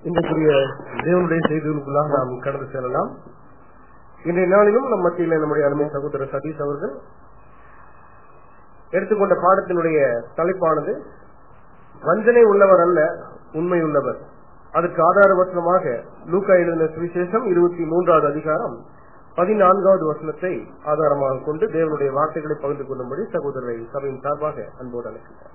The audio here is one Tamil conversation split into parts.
இன்றைக்குரிய தேவனுடைய செய்திகளுக்குள்ளாக நாம் கடந்து செல்லலாம் இன்றைய நாளிலும் நம் மத்தியில் நம்முடைய அருமை சகோதரர் சதீஷ் அவர்கள் எடுத்துக்கொண்ட பாடத்தினுடைய தலைப்பானது வஞ்சனை உள்ளவர் அல்ல உண்மை உள்ளவர் அதற்கு ஆதார வசனமாக லூக்கா எழுதின சுவிசேஷம் இருபத்தி மூன்றாவது அதிகாரம் பதினான்காவது வசனத்தை ஆதாரமாக கொண்டு தேவனுடைய வார்த்தைகளை பகிர்ந்து கொள்ளும்படி சகோதரரை சபையின் சார்பாக அன்போடு அழைக்கிறார்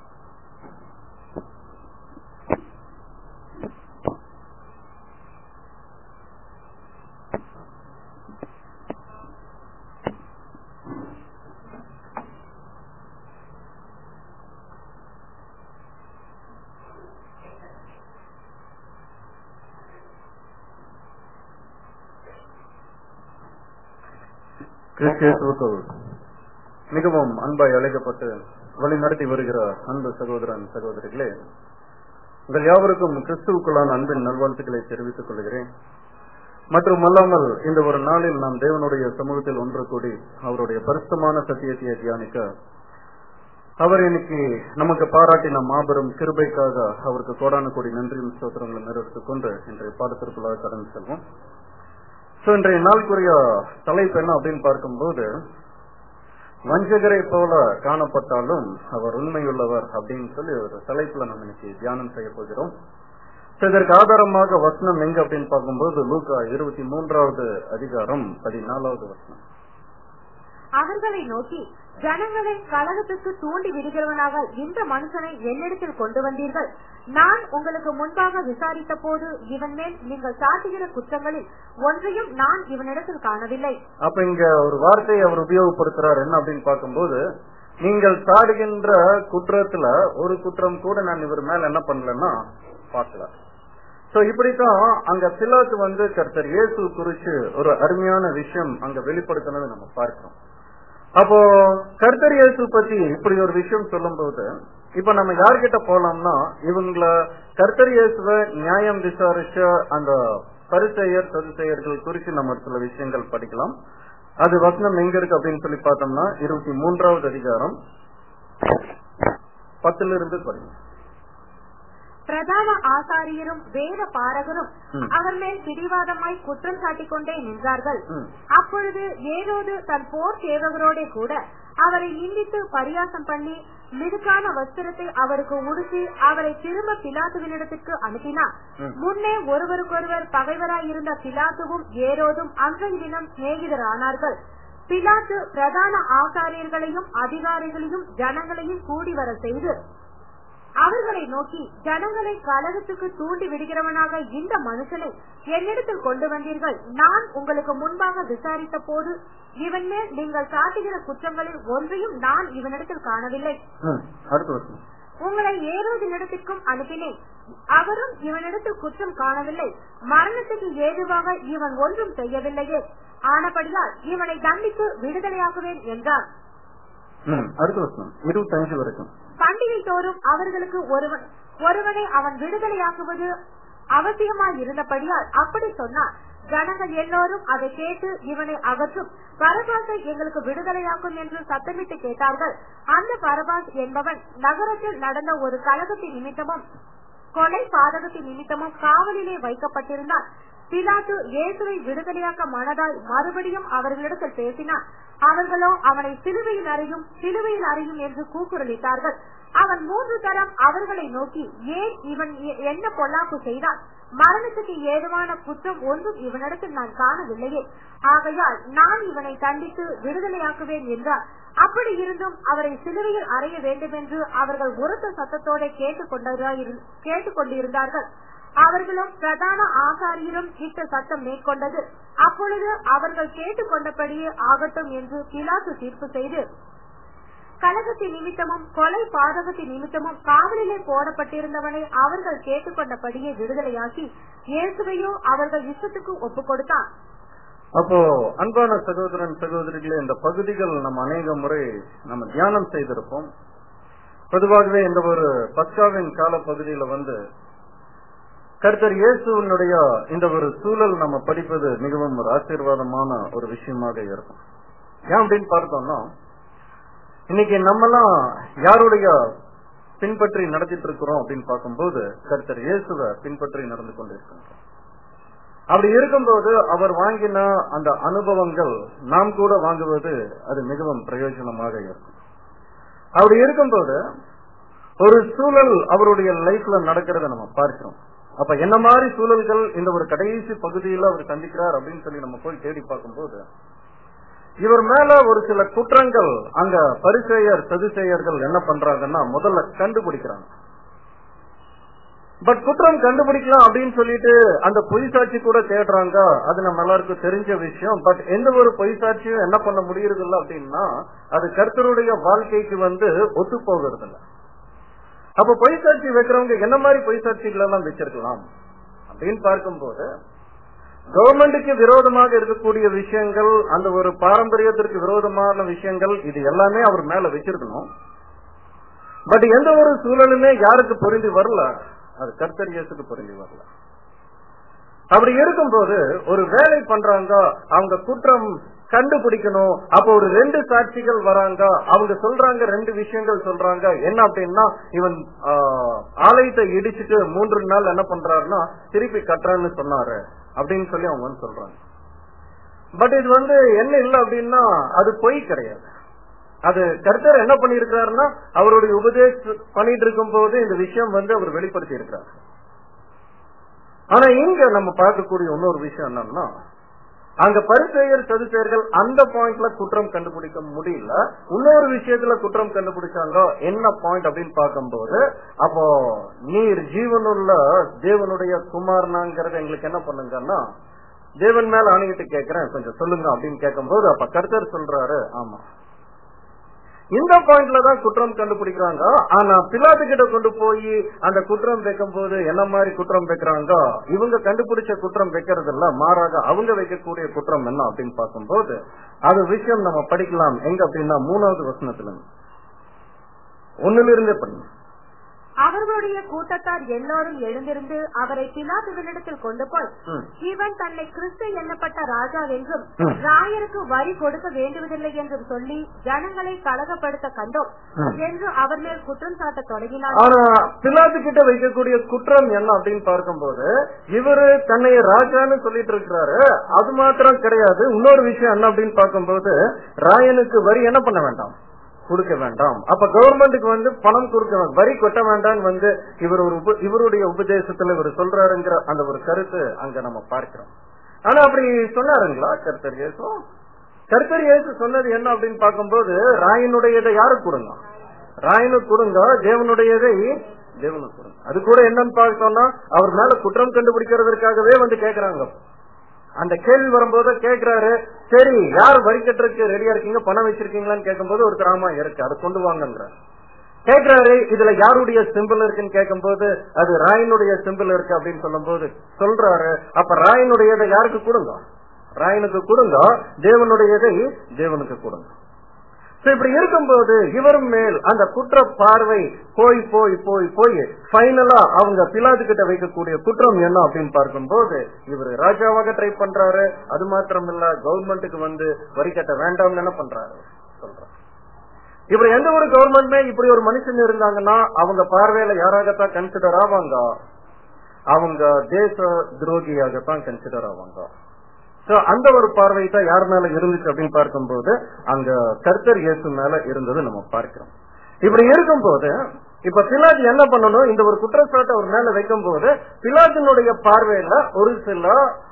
கிறிஸ்தியத்துவத்தில் மிகவும் அன்பாய் அழைக்கப்பட்டு வழி நடத்தி வருகிற அன்பு சகோதரன் சகோதரிகளே உங்கள் யாவருக்கும் கிறிஸ்துவுக்குள்ளான அன்பின் நல்வாழ்த்துக்களை தெரிவித்துக் கொள்கிறேன் மற்றும் அல்லாமல் இந்த ஒரு நாளில் நாம் தேவனுடைய சமூகத்தில் ஒன்று கூடி அவருடைய பரிசுத்தமான சத்தியத்தை தியானிக்க அவர் இன்னைக்கு நமக்கு பாராட்டின மாபெரும் கிருபைக்காக அவருக்கு கோடான கோடி நன்றியும் சோத்திரங்களை நிறைவேற்றிக் கொண்டு இன்றைய பாடத்திற்குள்ளாக கடந்து செல்வோம் சோ இன்றைய நாளுக்குரிய தலைப்பு என்ன அப்படின்னு பார்க்கும்போது வஞ்சகரை போல காணப்பட்டாலும் அவர் உண்மையுள்ளவர் அப்படின்னு சொல்லி ஒரு தலைப்புல நம்ம இன்னைக்கு தியானம் செய்ய போகிறோம் இதற்கு ஆதாரமாக வசனம் எங்க அப்படின்னு பார்க்கும்போது லூக்கா இருபத்தி மூன்றாவது அதிகாரம் பதினாலாவது வசனம் அவர்களை நோக்கி ஜனங்களை கலகத்துக்கு தூண்டி விடுகிறவனாக இந்த மனுஷனை என்னிடத்தில் கொண்டு வந்தீர்கள் நான் உங்களுக்கு முன்பாக விசாரித்த போது இவன் மேல் நீங்கள் சாட்டுகிற குற்றங்களில் ஒன்றையும் நான் இவனிடத்தில் காணவில்லை அப்ப இங்க ஒரு வார்த்தையை அவர் உபயோகப்படுத்துறார் என்ன அப்படின்னு பார்க்கும்போது நீங்கள் சாடுகின்ற குற்றத்துல ஒரு குற்றம் கூட நான் இவர் மேல என்ன பண்ணலன்னா பார்க்கல சோ இப்படித்தான் அங்க பிலாத்து வந்து கர்த்தர் இயேசு குறிச்சு ஒரு அருமையான விஷயம் அங்க வெளிப்படுத்தினதை நம்ம பார்க்கிறோம் அப்போ கர்த்தர் இயேசு பத்தி இப்படி ஒரு விஷயம் சொல்லும் போது இப்ப நம்ம யார்கிட்ட போலாம்னா இவங்கள கர்த்தர் இயேசுவ நியாயம் விசாரிச்ச அந்த பரிசெயர் சதுசெயர்கள் குறித்து நம்ம சில விஷயங்கள் படிக்கலாம் அது வசனம் எங்க இருக்கு அப்படின்னு சொல்லி பார்த்தோம்னா இருபத்தி மூன்றாவது அதிகாரம் பத்துல இருந்து படிங்க பிரதான ஆசாரியரும் வேத பாரகரும் ம். அவர் மேல் பிடிவாதமாய் குற்றம் சாட்டிக் கொண்டே நின்றார்கள் ம். அப்பொழுது ஏரோது தன் போர் சேவகரோட கூட அவரை நிந்தித்து பரியாசம் பண்ணி மிடுக்கான வஸ்திரத்தை அவருக்கு உடுத்தி அவரை திரும்ப பிலாத்துவினிடத்திற்கு அனுப்பினார் ம். முன்னே ஒருவருக்கொருவர் பகைவராயிருந்த பிலாத்துவும் ஏரோதும் அன்றைய தினம் சிநேகிதரானார்கள் பிலாத்து பிரதான ஆசாரியர்களையும் அதிகாரிகளையும் ஜனங்களையும் கூடி வர செய்து அவர்களை நோக்கி ஜனங்களை கலகத்துக்கு தூண்டி விடுகிறவனாக இந்த மனுஷனை என்னிடத்தில் கொண்டு வந்தீர்கள் நான் உங்களுக்கு முன்பாக விசாரித்த போது இவன் மேல் நீங்கள் சாட்டுகிற குற்றங்களில் ஒன்றையும் நான் இவனிடத்தில் காணவில்லை ம். அடுத்த வசனம் உங்களை ஏரோதினிடத்திற்கும் அனுப்பினேன் அவரும் இவனிடத்தில் குற்றம் காணவில்லை மரணத்துக்கு ஏதுவாக இவன் ஒன்றும் செய்யவில்லையே ஆனபடியால் இவனை தண்டித்து விடுதலையாக்குவேன் என்றார் ம். அடுத்த வசனம் இருபத்தஞ்சு வரைக்கும் பண்டிகை தோறும் அவர்களுக்கு ஒருவன் ஒருவனை அவன் விடுதலையாக்குவது அவசியமாய் இருந்தபடியால் அப்படி சொன்னார் ஜனங்கள் எல்லோரும் அதை கேட்டு இவனை அகற்றும் பரபாசை எங்களுக்கு விடுதலையாக்கும் என்று சத்தமிட்டு கேட்டார்கள் அந்த பரபாஸ் என்பவன் நகரத்தில் நடந்த ஒரு கழகத்தின் நிமித்தமும் கொலை பாதகத்தின் நிமித்தமும் காவலிலே வைக்கப்பட்டிருந்தான் பிலாத்து இயேசுவை விடுதலையாக்க மனதால் மறுபடியும் அவர்களிடத்தில் பேசினார் அவர்களோ அவனை சிலுவையில் அறையும் சிலுவையில் அறையும் என்று கூக்குரலிட்டார்கள் அவன் மூன்று தரம் அவர்களை நோக்கி ஏன் இவன் எ- என்ன பொல்லாப்பு செய்தான் மரணத்துக்கு ஏதுவான குற்றம் ஒன்றும் இவனிடத்தில் நான் காணவில்லையே ஆகையால் நான் இவனை தண்டித்து விடுதலையாக்குவேன் என்றார் அப்படி இருந்தும் அவரை சிலுவையில் அறைய வேண்டும் என்று அவர்கள் உரத்த சத்தத்தோட கேட்டுக் கொண்டிருந்தார்கள் அவர்களும் பிரதான ஆசாரியரும் இட்ட சத்தம் மேற்கொண்டது அப்பொழுது அவர்கள் கேட்டுக்கொண்டபடியே ஆகட்டும் என்று பிலாத்து தீர்ப்பு செய்து கலகத்தின் நிமித்தமும் கொலை பாதகத்தின் நிமித்தமும் காவலிலே போடப்பட்டிருந்தவனை அவர்கள் கேட்டுக்கொண்டபடியே விடுதலையாக்கி இயேசுவையோ அவர்கள் இஷ்டத்துக்கு ஒப்புக் கொடுத்தான் அப்போ அன்பான சகோதரன் சகோதரிகளே இந்த பகுதிகள் நம்ம அநேக முறை நம்ம தியானம் செய்திருப்போம் பொதுவாகவே இந்த ஒரு பஸ்காவின் கால பகுதியில வந்து கர்த்தர் இயேசுவனுடைய இந்த ஒரு சூழல் நம்ம படிப்பது மிகவும் ஒரு ஆசீர்வாதமான ஒரு விஷயமாக இருக்கும் ஏன் அப்படின்னு பார்த்தோம்னா இன்னைக்கு நம்மலாம் யாருடைய பின்பற்றி நடத்திட்டு இருக்கிறோம் அப்படின்னு பார்க்கும்போது கர்த்தர் இயேசுவை பின்பற்றி நடந்து கொண்டிருக்கின்றோம் அப்படி இருக்கும்போது அவர் வாங்கின அந்த அனுபவங்கள் நாம் கூட வாங்குவது அது மிகவும் பிரயோஜனமாக இருக்கும் அப்படி இருக்கும்போது ஒரு சூழல் அவருடைய லைஃப்ல நடக்கிறத நம்ம பார்க்கிறோம் அப்ப என்ன மாதிரி சூழல்கள் இந்த ஒரு கடைசி பகுதியில் அவர் சந்திக்கிறார் அப்படின்னு சொல்லி நம்ம போய் தேடி பார்க்கும்போது இவர் மேல ஒரு சில குற்றங்கள் அங்க பரிசெயர் சதுசெயர்கள் என்ன பண்றாங்கன்னா முதல்ல கண்டுபிடிக்கிறாங்க பட் குற்றம் கண்டுபிடிக்கலாம் அப்படின்னு சொல்லிட்டு அந்த பொய் சாட்சி கூட தேடுறாங்க அது நம்ம எல்லாருக்கும் தெரிஞ்ச விஷயம் பட் எந்த ஒரு பொய் சாட்சியும் என்ன பண்ண முடியறது இல்ல அப்படின்னா அது கர்த்தருடைய வாழ்க்கைக்கு வந்து ஒத்து போகிறது இல்ல அப்ப பொய் சாட்சி வைக்கிறவங்க என்ன மாதிரி பொய் சாட்சிகள் எல்லாம் வச்சிருக்கலாம் அப்படின்னு பார்க்கும்போது கவர்மெண்ட்டுக்கு விரோதமாக இருக்கக்கூடிய விஷயங்கள் அந்த ஒரு பாரம்பரியத்திற்கு விரோதமான விஷயங்கள் இது எல்லாமே அவர் மேல வச்சிருக்கணும் பட் எந்த ஒரு சூழலுமே யாருக்கு பொருந்தி வரல அது கர்த்தர் இயேசுக்கு பொருந்தி வரல அப்படி இருக்கும்போது ஒரு வேலை பண்றாங்க அவங்க குற்றம் கண்டுபிடிக்கணும் அப்ப ஒரு ரெண்டு சாட்சிகள் வராங்க அவங்க சொல்றாங்க ரெண்டு விஷயங்கள் சொல்றாங்க என்ன அப்படின்னா இவன் ஆஹ், ஆலயத்தை இடிச்சிட்டு மூன்று நாள் என்ன பண்றாருன்னா திருப்பி கட்டுறான்னு சொன்னாரு அப்படின்னு சொல்லி அவங்க வந்து சொல்றாங்க பட் இது வந்து என்ன இல்லை அப்படின்னா அது பொய் கிடையாது அது கர்த்தர் என்ன பண்ணிருக்காருன்னா அவருடைய உபதேசம் பண்ணிட்டு இருக்கும் போது இந்த விஷயம் வந்து அவர் வெளிப்படுத்தி இருக்கிறார் ஆனா இங்க நம்ம பார்க்கக்கூடிய இன்னொரு விஷயம் என்னன்னா அங்க பரிசெயர் சதுசெயர்கள் அந்த பாயிண்ட்ல குற்றம் கண்டுபிடிக்க முடியல இன்னொரு விஷயத்துல குற்றம் கண்டுபிடிச்சாங்க என்ன பாயிண்ட் அப்படின்னு பார்க்கும்போது அப்போ நீர் ஜீவனுள்ள தேவனுடைய குமாரனாங்கிறத எங்களுக்கு என்ன பண்ணுங்கன்னா தேவன் மேல ஆணையிட்டு கேட்கிறேன் கொஞ்சம் சொல்லுங்க அப்படின்னு கேட்கும்போது அப்ப கர்த்தர் சொல்றாரு ஆமா இந்த பாயிண்ட்ல தான் குற்றம் கண்டுபிடிக்கிறாங்க ஆனா பிலாத்து கிட்ட கொண்டு போய் அந்த குற்றம் வைக்கும் போது என்ன மாதிரி குற்றம் வைக்கிறாங்க இவங்க கண்டுபிடிச்ச குற்றம் வைக்கிறது இல்ல மாறாக அவங்க வைக்கக்கூடிய குற்றம் என்ன அப்படின்னு பார்க்கும்போது அது விஷயம் நம்ம படிக்கலாம் எங்க அப்படின்னா மூணாவது வசனத்துல இருந்து. ஒண்ணுல இருந்தே பண்ணுங்க அவர்களுடைய கூட்டத்தார் எல்லோரும் எழுந்திருந்து அவரை பிலாத்துவினிடத்தில் கொண்டு போய் ம். இவன் தன்னை கிறிஸ்து எண்ணப்பட்ட ராஜா என்றும் ம். ராயருக்கு வரி கொடுக்க வேண்டுவதில்லை என்றும் சொல்லி ஜனங்களை கலகப்படுத்த கண்டோம் ம். என்று அவர் மேல் குற்றம் சாட்ட தொடங்கினார் ஆனா பிலாத்து கிட்ட வைக்கக்கூடிய குற்றம் என்ன அப்படின்னு பார்க்கும்போது இவரு தன்னை ராஜான்னு சொல்லிட்டு இருக்கிறாரு அது மாத்திரம் கிடையாது இன்னொரு விஷயம் என்ன அப்படின்னு பார்க்கும்போது ராயனுக்கு வரி என்ன பண்ண வேண்டாம் கொடுக்க வேண்டாம் அப்ப கவர்மெண்ட்டுக்கு வந்து பணம் கொடுக்க வேண்டாம் வரி கொட்ட வேண்டாம் வந்து இவர் ஒரு உப- இவருடைய உபதேசத்துல இவர் சொல்றாருங்கிற அந்த ஒரு கருத்து அங்க நம்ம பார்க்கிறோம் ஆனா அப்படி சொன்னாருங்களா கர்த்தர் இயேசு கர்த்தர் இயேசு சொன்னது என்ன அப்படின்னு பார்க்கும்போது ராயனுடையதை யாருக்கு கொடுங்க ராயனுக்கு கொடுங்க தேவனுடையதை தேவனுக்கு கொடுங்க அது கூட என்னன்னு பார்த்தோம்னா அவர் மேல குற்றம் கண்டுபிடிக்கிறதுக்காகவே வந்து கேக்குறாங்க அந்த கேள்வி வரும்போது கேக்குறாரு சரி யார் வரி கட்டுறதுக்கு ரெடியா இருக்கீங்க பணம் வச்சிருக்கீங்களான்னு கேட்கும்போது ஒரு கிராமம் இருக்கு அதை கொண்டு வாங்கங்கிறார் கேக்குறாரு இதுல யாருடைய சிம்பிள் இருக்குன்னு கேட்கும்போது அது ராயனுடைய சிம்பிள் இருக்கு அப்படின்னு சொல்லும்போது சொல்றாரு அப்ப ராயனுடையதை யாருக்கு கொடுங்க ராயனுக்கு கொடுங்க தேவனுடையதை தேவனுக்கு கொடுங்க So, இப்படி இருக்கும்போது இவர் மேல் அந்த குற்ற பார்வை போய் போய் போய் போய் ஃபைனலா அவங்க பிலாது கிட்ட வைக்கக்கூடிய குற்றம் என்ன அப்படின்னு பார்க்கும்போது இவர் ராஜாவாக ட்ரை பண்றாரு அது மாத்திரம் இல்ல கவர்மெண்ட்டுக்கு வந்து வரி கட்ட வேண்டாம்னு என்ன பண்றாரு சொல்றாரு இப்படி எந்த ஒரு கவர்மெண்ட்மே இப்படி ஒரு மனுஷன் இருந்தாங்கன்னா அவங்க பார்வையில யாராகத்தான் கன்சிடர் ஆவாங்க அவங்க தேச துரோகியாகத்தான் கன்சிடர் ஆவாங்க சோ அந்த ஒரு பார்வை தான் யார் மேல இருந்துச்சு அப்படின்னு பார்க்கும்போது அங்க கர்த்தர் இயேசு மேல இருந்தது நம்ம பார்க்கிறோம் இப்படி இருக்கும்போது இப்ப பிலாத் என்ன பண்ணணும் இந்த ஒரு குற்றச்சாட்டு அவர் மேல வைக்கும் போது பிலாத்தினுடைய பார்வையில ஒரு சில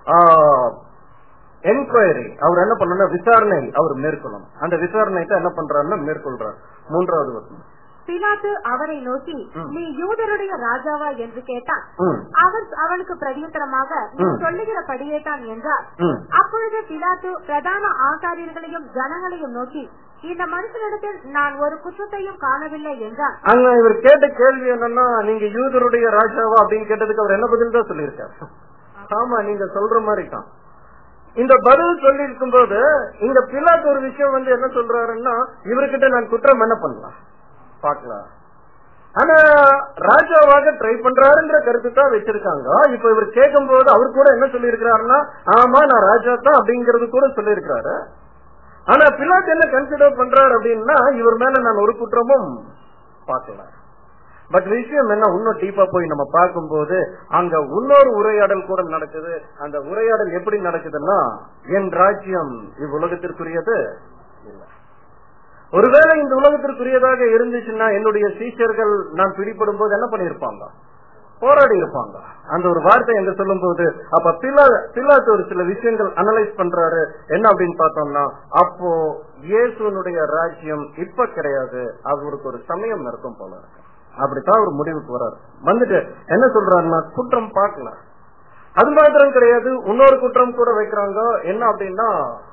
என்கொயரி அவர் என்ன பண்ணணும் விசாரணை அவர் மேற்கொள்ளணும் அந்த விசாரணைக்கு என்ன பண்றாருன்னா மேற்கொள்றார் மூன்றாவது வசனம் பிலாத்து அவரை நோக்கி ம். நீ யூதருடைய ராஜாவா என்று கேட்டான் ம், அவர் அவனுக்கு பிரதியுத்தரமாக நீ ம். சொல்லுகிறபடியே தான் என்றார் ம், அப்பொழுது பிலாத்து பிரதான ஆசாரியர்களையும் ஜனங்களையும் நோக்கி இந்த மனுஷனிடத்தில் நான் ஒரு குற்றத்தையும் காணவில்லை என்றான் அங்க இவர் கேட்ட கேள்வி என்னன்னா நீங்க யூதருடைய ராஜாவா அப்படின்னு கேட்டதுக்கு அவர் என்ன பதில் தான் சொல்லியிருக்காரு ஆமா நீங்க சொல்ற மாதிரி தான் இந்த பதில் சொல்லி இருக்கும்போது இந்த பிலாத்து ஒரு விஷயம் வந்து என்ன சொல்றாருன்னா இவர்கிட்ட நான் குற்றம் என்ன பண்ணலாம் பார்க்கலாம் ஆனா ராஜாவாக ட்ரை பண்றாருங்கிற கருத்து தான் வச்சிருக்காங்க இப்ப இவர் கேட்கும் போது அவர் கூட என்ன சொல்லியிருக்கிறாருன்னா ஆமா நான் ராஜா தான் அப்படிங்கறது கூட சொல்லியிருக்கிறாரு ஆனா பிலாத் என்ன கன்சிடர் பண்றாரு அப்படின்னா இவர் மேல நான் ஒரு குற்றமும் பார்க்கல பட் விஷயம் என்ன இன்னும் டீப்பா போய் நம்ம பார்க்கும்போது அங்க இன்னொரு உரையாடல் கூட நடக்குது அந்த உரையாடல் எப்படி நடக்குதுன்னா என் ராஜ்யம் இவ்வுலகத்திற்குரியது இல்லை ஒருவேளை இந்த உலகத்திற்குரியதாக இருந்துச்சுன்னா என்னுடைய சீஷர்கள் நான் பிடிபடும் போது என்ன பண்ணிருப்பாங்க போராடி இருப்பாங்க அந்த ஒரு வார்த்தை என்று சொல்லும் போது அப்ப பிலா பிலாத்து ஒரு சில விஷயங்கள் அனலைஸ் பண்றாரு என்ன அப்படின்னு பார்த்தோம்னா அப்போ இயேசுனுடைய ராஜ்யம் இப்ப கிடையாது அவருக்கு ஒரு சமயம் இருக்கும் போல இருக்கு அப்படித்தான் ஒரு முடிவுக்கு வர்றாரு வந்துட்டு என்ன சொல்றாருன்னா குற்றம் பார்க்கல அது மாத்திரம் கிடையாது இன்னொரு குற்றம் கூட வைக்கிறாங்க என்ன அப்படின்னா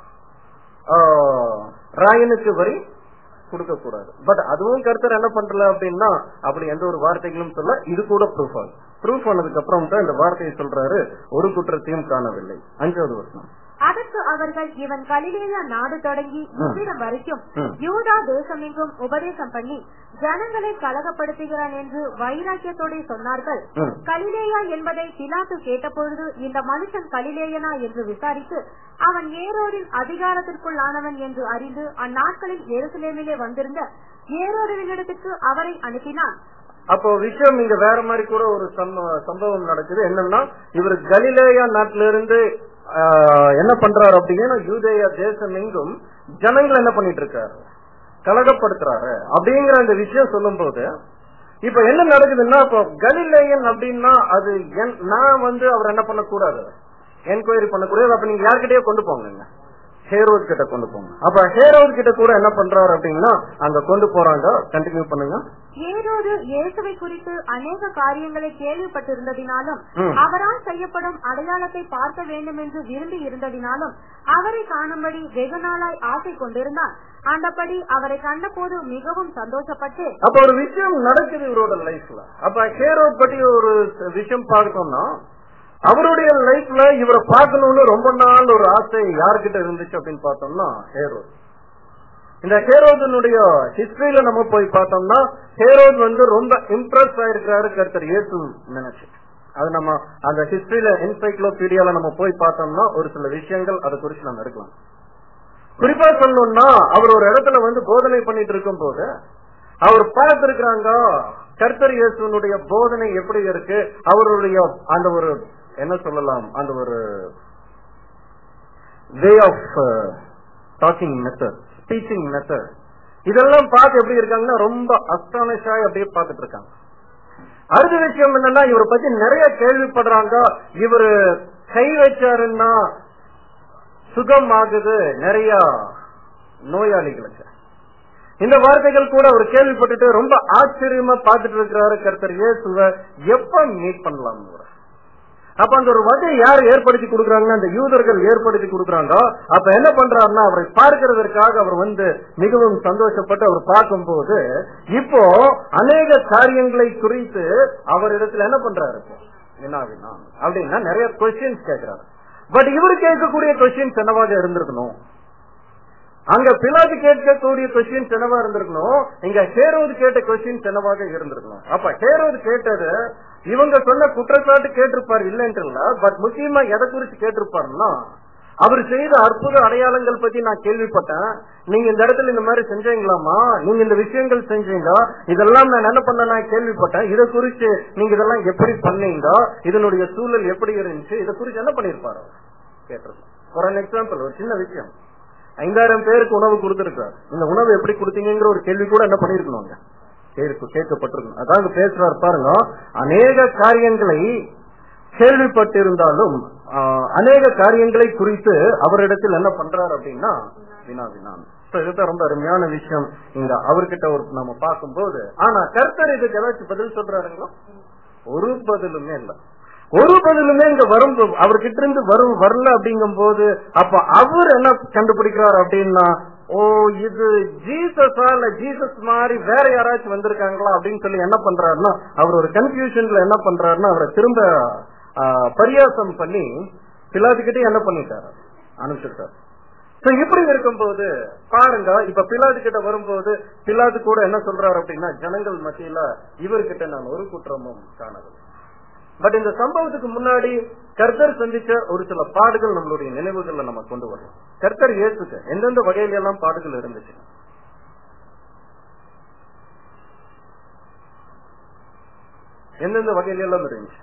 ஆஹ், ராயனுக்கு வரி கொடுக்க கூடாது பட் அதுவும் கருத்தர் என்ன பண்றல அப்படின்னா அப்படி எந்த ஒரு வார்த்தைகளும் சொல்ல இது கூட ப்ரூஃப் ஆகும் ப்ரூஃப் ஆனதுக்கு அப்புறம் தான் இந்த வார்த்தையை சொல்றாரு ஒரு குற்றத்தையும் காணவில்லை அஞ்சாவது வருஷம் அதற்கு அவர்கள் இவன் கலிலேயா நாடு தொடங்கி இவ்விடம் வரைக்கும் ம். யூதா தேசமெங்கும் உபதேசம் பண்ணி ஜனங்களை கலகப்படுத்துகிறான் என்று வைராக்கியத்தோட சொன்னார்கள் ம். கலிலேயா என்பதை பிலாத்து கேட்டபொழுது இந்த மனுஷன் கலிலேயனா என்று விசாரித்து அவன் ஏரோரின் அதிகாரத்திற்குள்ளானவன் என்று அறிந்து அந்நாட்களில் எருசலேமிலே வந்திருந்த ஏரோரிடத்துக்கு அவரை அனுப்பினான் அப்போ விஷயம் இங்க வேற மாதிரி கூட ஒரு சம்ப- சம்பவம் நடக்குது என்னன்னா இவர் கலிலேயா நாட்டில இருந்து ஆஹ், என்ன பண்றாரு அப்படின்னா யூதேயா தேசம் எங்கும் ஜனங்கள் என்ன பண்ணிட்டு இருக்காரு கலகப்படுத்துறாரு அப்படிங்கிற அந்த விஷயம் சொல்லும் போது இப்ப என்ன நடக்குதுன்னா இப்போ கலிலேயன் அப்படின்னா அது என்- நான் வந்து அவர் என்ன பண்ணக்கூடாது என்கொயரி பண்ணக்கூடாது அப்ப நீங்க யார்கிட்டயே கொண்டு போங்க ஹேரோத் கிட்ட கொண்டு போங்க அப்ப ஹேரோத் கிட்ட கூட என்ன பண்றாரு அப்படின்னா அங்க கொண்டு போறாங்க கண்டினியூ பண்ணுங்க ஏரோது இயேசுவை குறித்து அநேக காரியங்களை கேள்விப்பட்டிருந்ததினாலும் ம். அவரால் செய்யப்படும் அடையாளத்தை பார்க்க வேண்டும் என்று விரும்பி இருந்ததினாலும் அவரை காணும்படி வெகு நாளாய் ஆசை கொண்டிருந்தான் அந்தபடி அவரை கண்டபோது மிகவும் சந்தோஷப்பட்டு அப்ப ஒரு விஷயம் நடக்குது இவரோட லைஃப்ல அப்ப ஹேரோட் பத்தி ஒரு விஷயம் பார்த்தோம்னா அவருடைய லைஃப்ல இவரை பார்க்கணும்னு ரொம்ப நாள் ஒரு ஆசை யார்கிட்ட இருந்துச்சு அப்படின்னு பார்த்தோம்னா ஹேரோட் இந்த ஹேரோதனுடைய ஹிஸ்டரியில நம்ம போய் பார்த்தோம்னா ஹேரோத் வந்து ரொம்ப இம்ப்ரெஸ் ஆயிருக்கிறாரு கருத்தர் இயேசு நினைச்சு அது நம்ம அந்த ஹிஸ்டரியில என்சைக்ளோபீடியால நம்ம போய் பார்த்தோம்னா ஒரு சில விஷயங்கள் அதை குறிச்சு நம்ம எடுக்கலாம் குறிப்பா சொல்லணும்னா அவர் ஒரு இடத்துல வந்து போதனை பண்ணிட்டு இருக்கும் போது அவர் பார்த்திருக்கிறாங்க கர்த்தர் இயேசுனுடைய போதனை எப்படி இருக்கு அவருடைய அந்த ஒரு என்ன சொல்லலாம் அந்த ஒரு way of talking method teaching method இதெல்லாம் பார்த்து எப்படி இருக்காங்கன்னா ரொம்ப அஸ்டானிஷ் ஆகி அப்படியே பார்த்துட்டு இருக்காங்க அடுத்த விஷயம் என்னன்னா இவரை பத்தி நிறைய கேள்விப்படுறாங்க இவரு கை வச்சாருன்னா சுகம் ஆகுது நிறைய நோயாளிகளுக்கு இந்த வார்த்தைகள் கூட அவர் கேள்விப்பட்டுட்டு ரொம்ப ஆச்சரியமா பார்த்துட்டு இருக்கிறாரு கர்த்தர் இயேசுவ எப்ப மீட் பண்ணலாம் இவரை? அப்ப அந்த ஒரு வகையை யார் ஏற்படுத்தி கொடுக்கறாங்கன்னா அந்த யூதர்கள் ஏற்படுத்தி கொடுக்கறாங்க அப்ப என்ன பண்றாருன்னா அவரை பார்க்கிறதற்காக அவர் வந்து மிகவும் சந்தோஷப்பட்டு அவர் பார்க்கும்போது இப்போ அநேக காரியங்களை குறித்து அவரிடத்துல என்ன பண்றாரு இப்போ என்ன அப்படின்னா அப்படின்னா நிறைய கொஸ்டின்ஸ் கேட்கிறாரு பட் இவர் கேட்கக்கூடிய கொஸ்டின்ஸ் என்னவாக இருந்திருக்கணும் அங்க பிலாது கேட்கக்கூடிய கொஸ்டின்ஸ் என்னவா இருந்திருக்கணும் இங்க ஹேரோது கேட்ட கொஸ்டின்ஸ் என்னவாக இருந்திருக்கணும் அப்ப ஹேரோது கேட்டது இவங்க சொன்ன குற்றச்சாட்டு கேட்டிருப்பாரு இல்லைன்ட்டு இல்ல பட் முக்கியமா எதை குறிச்சு கேட்டிருப்பாருன்னா அவர் செய்த அற்புத அடையாளங்கள் பத்தி நான் கேள்விப்பட்டேன் நீங்க இந்த இடத்துல இந்த மாதிரி செஞ்சீங்களாமா நீங்க இந்த விஷயங்கள் செஞ்சீங்க இதெல்லாம் நான் என்ன பண்ண நான் கேள்விப்பட்டேன் இதை குறிச்சு நீங்க இதெல்லாம் எப்படி பண்ணீங்க இதனுடைய சூழல் எப்படி இருந்துச்சு இதை குறிச்சு என்ன பண்ணிருப்பாரு கேட்டிருக்கோம் ஃபார் எக்ஸாம்பிள் ஒரு சின்ன விஷயம் ஐந்தாயிரம் பேருக்கு உணவு கொடுத்திருக்காரு இந்த உணவு எப்படி கொடுத்தீங்கிற ஒரு கேள்வி கூட என்ன பண்ணிருக்கணும் அங்க? கேட்க- கேட்கப்பட்டிருக்கணும் அதாவது பேசுறாரு பாருங்க அநேக காரியங்களை கேள்விப்பட்டிருந்தாலும் ஆஹ், அநேக காரியங்களை குறித்து அவரிடத்தில் என்ன பண்றாரு அப்படின்னா வினா வினான் So, இதுதான் ரொம்ப அருமையான விஷயம் இங்க அவர்கிட்ட ஒரு நம்ம பார்க்கும்போது ஆனா கர்த்தர் இதுக்கு ஏதாச்சும் பதில் சொல்றாருங்களா ஒரு பதிலுமே இல்ல ஒரு பதிலுமே இங்க வரும் அவர்கிட்ட இருந்து வரும் வரல அப்படிங்கும் போது அப்ப அவர் என்ன கண்டுபிடிக்கிறார் அப்படின்னா ஓ இது ஜீசஸா இல்ல ஜீசஸ் மாதிரி வேற யாராச்சும் வந்திருக்காங்களா அப்படின்னு சொல்லி என்ன பண்றாருன்னா அவர் ஒரு கன்ஃபியூஷன்ல என்ன பண்றாருன்னா அவரை திரும்ப ஆ, பரியாசம் பண்ணி பிலாதுகிட்டே என்ன பண்ணிட்டாரு அனுப்பிச்சிருக்காரு So, இப்படி இருக்கும்போது பாருங்க இப்ப பிலாது கிட்ட வரும்போது பிலாது கூட என்ன சொல்றாரு அப்படின்னா ஜனங்கள் மத்தியில இவர்கிட்ட நான் ஒரு குற்றமும் காணவில்லை பட் இந்த சம்பவத்துக்கு முன்னாடி கர்த்தர் சந்திச்ச ஒரு சில பாடுகள் நம்மளுடைய நினைவுகள்ல நம்ம கொண்டு வரலாம் கர்த்தர் இயேசுக்கு எந்தெந்த வகையில எல்லாம் பாடுகள் இருந்துச்சு எந்தெந்த வகையில எல்லாம் இருந்துச்சு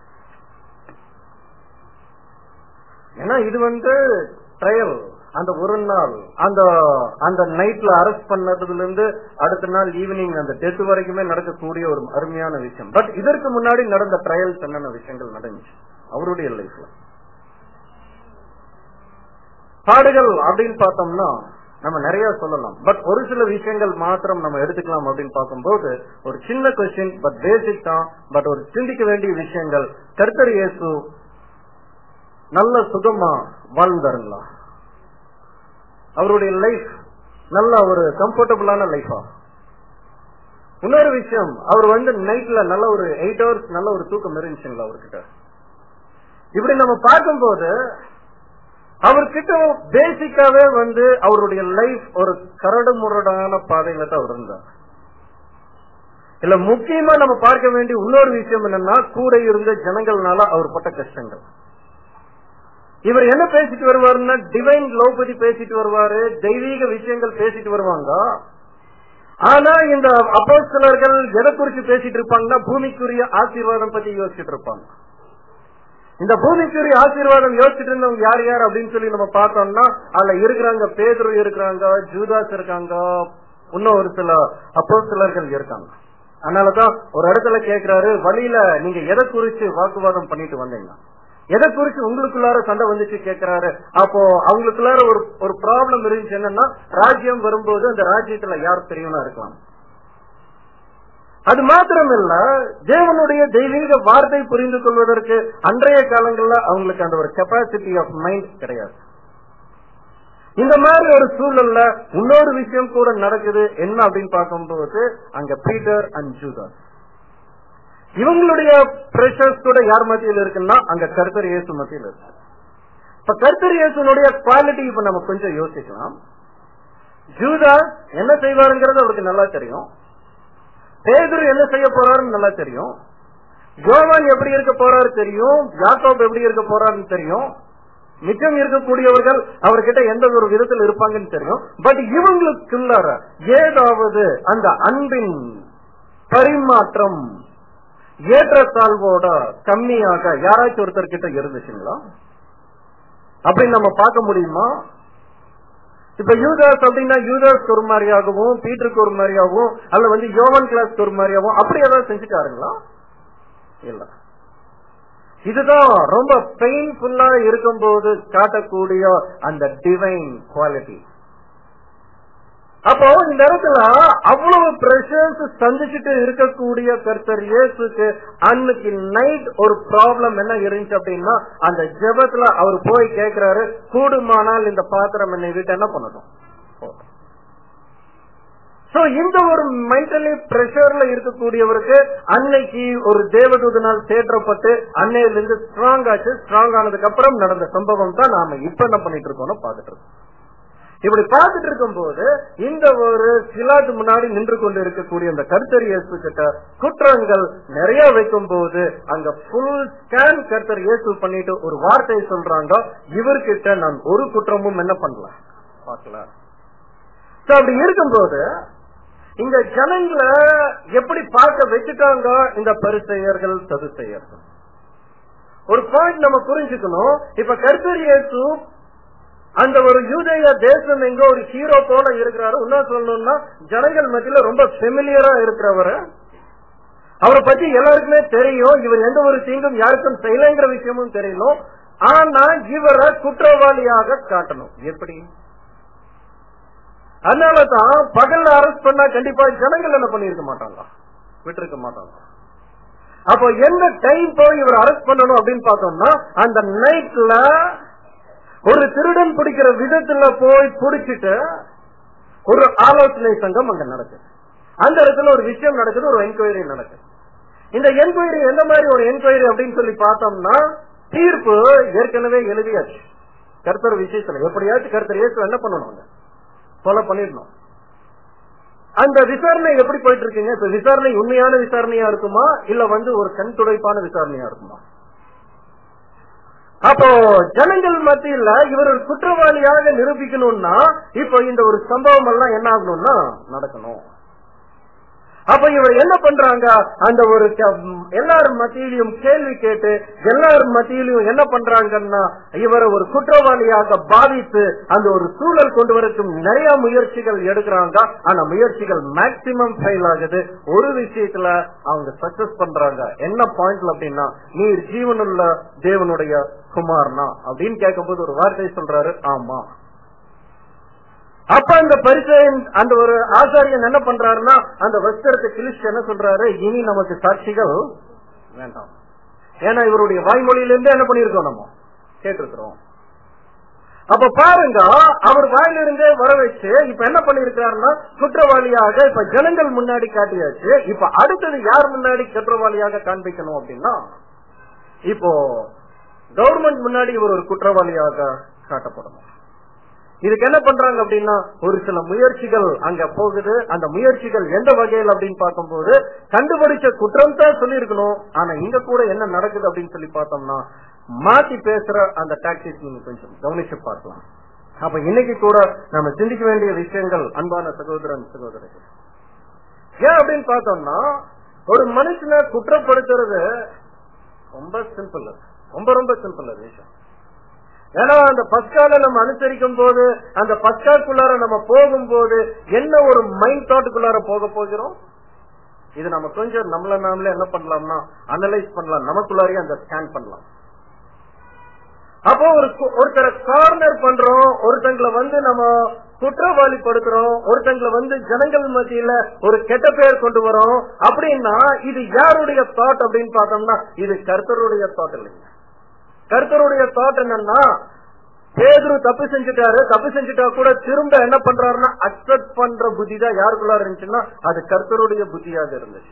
ஏன்னா இது வந்து ட்ரையல் அந்த ஒரு நாள் அந்த அந்த நைட்ல அரெஸ்ட் பண்ணதுல இருந்து அடுத்த நாள் ஈவினிங் அந்த டெத் வரைக்குமே நடக்கக்கூடிய ஒரு அருமையான விஷயம் பட் இதற்கு முன்னாடி நடந்த ட்ரையல்ஸ் என்னென்ன விஷயங்கள் நடந்துச்சு அவருடைய லைஃப்ல பாடுகள் அப்படின்னு பார்த்தோம்னா நம்ம நிறைய சொல்லலாம் பட் ஒரு சில விஷயங்கள் மாத்திரம் நம்ம எடுத்துக்கலாம் அப்படின்னு பார்க்கும்போது ஒரு சின்ன கொஸ்டின் பட் பேசிக் தான் பட் ஒரு சிந்திக்க வேண்டிய விஷயங்கள் கர்த்தர் இயேசு நல்ல சுகமா வாழ்ந்தாருங்களா அவருடைய லைஃப் நல்ல ஒரு கம்ஃபர்டபுளான லைஃபா இன்னொரு விஷயம் அவர் வந்து நைட்ல நல்ல ஒரு எயிட் ஹவர்ஸ் நல்ல ஒரு தூக்கம் இருந்துச்சுங்களா அவர்கிட்ட இப்படி நம்ம பார்க்கும்போது அவர்கிட்ட பேசிக்காவே வந்து அவருடைய லைஃப் ஒரு கரடு முரடான பாதையில தான் அவர் இருந்தார் இல்ல முக்கியமா நம்ம பார்க்க வேண்டிய இன்னொரு விஷயம் என்னன்னா கூட இருந்த ஜனங்கள்னால அவர் பட்ட கஷ்டங்கள் இவர் என்ன பேசிட்டு வருவாருன்னா டிவைன் லவ் பத்தி பேசிட்டு வருவாரு தெய்வீக விஷயங்கள் பேசிட்டு வருவாங்க ஆனா இந்த அப்போஸ்தலர்கள் எதை குறிச்சு பேசிட்டு இருப்பாங்கன்னா பூமிக்குரிய ஆசீர்வாதம் பத்தி யோசிச்சுட்டு இருப்பாங்க இந்த பூமிக்குரிய ஆசீர்வாதம் யோசிச்சுட்டு இருந்தவங்க யார் யார் அப்படின்னு சொல்லி நம்ம பார்த்தோம்னா அதுல இருக்கிறாங்க பேதுரு இருக்கிறாங்க ஜூதாஸ் இருக்காங்க இன்னும் ஒரு சில அப்போஸ்தலர்கள் இருக்காங்க அதனாலதான் ஒரு இடத்துல கேக்குறாரு வழியில நீங்க எதை குறிச்சு வாக்குவாதம் பண்ணிட்டு வந்தீங்க எதை குறிச்சு உங்களுக்குள்ளார சண்டை வந்துச்சு கேக்குறாரு அப்போ அவங்களுக்குள்ளார ஒரு ஒரு ப்ராப்ளம் இருந்துச்சு என்னன்னா ராஜ்யம் வரும்போது அந்த ராஜ்யத்துல யார் பெரியவனா இருக்கலாம் அது மாத்திரம் இல்ல தேவனுடைய தெய்வீக வார்த்தை புரிந்து கொள்வதற்கு அன்றைய காலங்கள்ல அவங்களுக்கு அந்த ஒரு கெப்பாசிட்டி ஆஃப் மைண்ட் கிடையாது இந்த மாதிரி ஒரு சூழல்ல இன்னொரு விஷயம் கூட நடக்குது என்ன அப்படின்னு பார்க்கும்போது அங்க பீட்டர் அண்ட் ஜூதாஸ் இவங்களுடைய பிரஷர்ஸ் கூட யார் மத்தியில் இருக்குன்னா அங்க கர்த்தர் இயேசு மத்தியில் இருக்கு இப்ப கர்த்தர் இயேசுனுடைய குவாலிட்டி இப்ப நம்ம கொஞ்சம் யோசிக்கலாம் ஜூதாஸ் என்ன செய்வாருங்கிறது அவருக்கு நல்லா தெரியும் பேதுரு என்ன செய்ய போறாருன்னு நல்லா தெரியும் யோவான் எப்படி இருக்க போறாரு தெரியும் யாக்கோப் எப்படி இருக்க போறாருன்னு தெரியும் மிச்சம் இருக்கக்கூடியவர்கள் அவர்கிட்ட எந்த ஒரு விதத்தில் இருப்பாங்கன்னு தெரியும் பட் இவங்களுக்குள்ளார ஏதாவது அந்த அன்பின் பரிமாற்றம் ஏற்றத்தாழ்வோட கம்மியாக யாராச்சும் ஒருத்தர் கிட்ட இருந்துச்சுங்களா அப்படின்னு நம்ம பார்க்க முடியுமா இப்ப யூதாஸ் அப்படின்னா யூதாஸ் ஒரு மாதிரியாகவும் பீட்டருக்கு ஒரு மாதிரியாகவும் அல்ல வந்து யோவன் கிளாஸ் ஒரு மாதிரியாகவும் அப்படி ஏதாவது செஞ்சுட்டாருங்களா இல்ல இதுதான் ரொம்ப பெயின்ஃபுல்லா இருக்கும்போது காட்டக்கூடிய அந்த டிவைன் குவாலிட்டி அப்போ இந்த இடத்துல அவ்வளவு பிரஷர்ஸ் சந்திச்சுட்டு இருக்கக்கூடிய கர்த்தர் இயேசுக்கு அன்னைக்கு நைட் ஒரு ப்ராப்ளம் என்ன இருந்துச்சு அப்படின்னா அந்த ஜெபத்துல அவர் போய் கேட்கிறாரு கூடுமானால் இந்த பாத்திரம் என்னை விட்டு என்ன பண்ணணும் சோ இந்த ஒரு மென்டலி பிரஷர்ல இருக்கக்கூடியவருக்கு அன்னைக்கு ஒரு தேவதூதனால் தேற்றப்பட்டு அன்னையிலிருந்து ஸ்ட்ராங் ஆச்சு ஸ்ட்ராங் ஆனதுக்கு அப்புறம் நடந்த சம்பவம் தான் நாம இப்ப என்ன பண்ணிட்டு இருக்கோம்னு பாத்துட்டு இருக்கோம் இப்படி பார்த்துட்டு இருக்கும்போது இந்த ஒரு சிலாட்டு முன்னாடி நின்று கொண்டு இருக்கக்கூடிய அந்த கர்த்தர் இயேசு கிட்ட குற்றங்கள் நிறைய வைக்கும் போது அங்க புல் ஸ்கேன் கர்த்தர் இயேசு பண்ணிட்டு ஒரு வார்த்தையை சொல்றாங்க இவர்கிட்ட நான் ஒரு குற்றமும் என்ன பண்ணல பார்க்கல So, அப்படி இருக்கும்போது இந்த ஜனங்களை எப்படி பார்க்க வச்சுட்டாங்க இந்த பரிசெயர்கள் சதுசெயர்கள் ஒரு பாயிண்ட் நம்ம புரிஞ்சுக்கணும் இப்ப கர்த்தர் இயேசு அந்த ஒரு யூதேய தேசம் எங்க ஒரு ஹீரோ போல இருக்கிறாரு இன்னும் சொல்லணும்னா ஜனங்கள் மத்தியில ரொம்ப ஃபெமிலியரா இருக்கிறவரு அவரை பத்தி எல்லாருக்குமே தெரியும் இவர் எந்த ஒரு தீங்கும் யாருக்கும் செய்யலைங்கிற விஷயமும் தெரியணும் ஆனா இவரை குற்றவாளியாக காட்டணும் எப்படி அதனாலதான் பகல்ல அரெஸ்ட் பண்ணா கண்டிப்பா ஜனங்கள் என்ன பண்ணிருக்க மாட்டாங்க விட்டுருக்க மாட்டாங்க அப்போ எந்த டைம் போய் இவர் அரெஸ்ட் பண்ணணும் அப்படின்னு பார்த்தோம்னா அந்த நைட்ல ஒரு திருடன் பிடிக்கிற விதத்துல போய் பிடிச்சிட்டு ஒரு ஆலோசனை சங்கம் அங்க நடக்குது அந்த இடத்துல ஒரு விஷயம் நடக்குது ஒரு என்கொயரி நடக்குது இந்த என்கொயரி எந்த மாதிரி ஒரு என்கொயரி அப்படின்னு சொல்லி பார்த்தோம்னா தீர்ப்பு ஏற்கனவே எழுதியாச்சு கர்த்தர் விஷயத்துல எப்படியாச்சும் கர்த்தர் இயேசு என்ன பண்ணணும் கொலை பண்ணிடணும் அந்த விசாரணை எப்படி போயிட்டு இருக்கீங்க இப்ப விசாரணை உண்மையான விசாரணையா இருக்குமா இல்ல வந்து ஒரு கண் துடைப்பான விசாரணையா இருக்குமா அப்போ ஜனங்கள் மத்தியில இவர் ஒரு குற்றவாளியாக நிரூபிக்கணும்னா இப்போ இந்த ஒரு சம்பவம் எல்லாம் என்ன ஆகணும்னா நடக்கணும் அப்ப இவர் என்ன பண்றாங்க அந்த ஒரு க- எல்லாரும் மத்தியிலையும் கேள்வி கேட்டு எல்லாரும் மத்தியிலையும் என்ன பண்றாங்கன்னா இவரை ஒரு குற்றவாளியாக பாதித்து அந்த ஒரு சூழல் கொண்டு வரக்கும் நிறைய முயற்சிகள் எடுக்கிறாங்க ஆனா முயற்சிகள் மேக்சிமம் ஃபெயில் ஆகுது ஒரு விஷயத்துல அவங்க சக்சஸ் பண்றாங்க என்ன பாயிண்ட்ல அப்படின்னா நீர் ஜீவனுள்ள தேவனுடைய குமார்னா அப்படின்னு கேட்கும்போது ஒரு வார்த்தை சொல்றாரு ஆமா அப்ப அந்த பரிசையன் அந்த ஒரு ஆசாரியன் என்ன பண்றாருன்னா அந்த வஸ்திரத்தை கிழிச்சு என்ன சொல்றாரு இனி நமக்கு சாட்சிகள் வேண்டாம் ஏன்னா இவருடைய வாய்மொழியிலிருந்து என்ன பண்ணிருக்கோம் நம்ம கேட்டிருக்கிறோம் அப்ப பாருங்க அவர் வாயிலிருந்தே வர வச்சு இப்ப என்ன பண்ணிருக்காருன்னா குற்றவாளியாக இப்ப ஜனங்கள் முன்னாடி காட்டியாச்சு இப்ப அடுத்தது யார் முன்னாடி குற்றவாளியாக காண்பிக்கணும் அப்படின்னா இப்போ கவர்மெண்ட் முன்னாடி இவர் ஒரு குற்றவாளியாக காட்டப்படணும் இதுக்கு என்ன பண்றாங்க அப்படின்னா ஒரு சில முயற்சிகள் அங்க போகுது அந்த முயற்சிகள் எந்த வகையில் அப்படின்னு பார்க்கும்போது கண்டுபிடிச்ச குற்றம் தான் சொல்லியிருக்கணும் ஆனா இங்க கூட என்ன நடக்குது அப்படின்னு சொல்லி பார்த்தோம்னா மாத்தி பேசுற அந்த டாக்டிக்ஸ் நீங்க கொஞ்சம் கவனிச்சு பார்க்கலாம் அப்ப இன்னைக்கு கூட நம்ம சிந்திக்க வேண்டிய விஷயங்கள் அன்பான சகோதரன் சகோதரர்கள் ஏன் அப்படின்னு பார்த்தோம்னா ஒரு மனுஷனை குற்றப்படுத்துறது ரொம்ப சிம்பிள் ரொம்ப ரொம்ப சிம்பிள் அது விஷயம் ஏன்னா அந்த பஸ்கால நம்ம அனுசரிக்கும் போது அந்த பஸ்காக்குள்ளார நம்ம போகும்போது என்ன ஒரு மைண்ட் தாட்டுக்குள்ளார போக போகிறோம் இது நம்ம கொஞ்சம் நம்மள நாமளே என்ன பண்ணலாம்னா அனலைஸ் பண்ணலாம் நமக்குள்ளாரையே அந்த ஸ்கேன் பண்ணலாம் அப்போ ஒரு கு- ஒருத்தரை கார்னர் பண்றோம் ஒருத்தங்களை வந்து நம்ம குற்றவாளி படுத்துறோம் ஒருத்தங்களை வந்து ஜனங்கள் மத்தியில ஒரு கெட்ட பெயர் கொண்டு வரோம் அப்படின்னா இது யாருடைய தாட் அப்படின்னு பார்த்தோம்னா இது கர்த்தருடைய தாட் இல்லைங்க கர்த்தருடைய தாட் என்னன்னா பேதுரு தப்பு செஞ்சுட்டாரு தப்பு செஞ்சுட்டா கூட திரும்ப என்ன பண்றாருன்னா அக்செப்ட் பண்ற புத்தி தான் யாருக்குள்ள இருந்துச்சுன்னா அது கர்த்தருடைய புத்தியாக இருந்துச்சு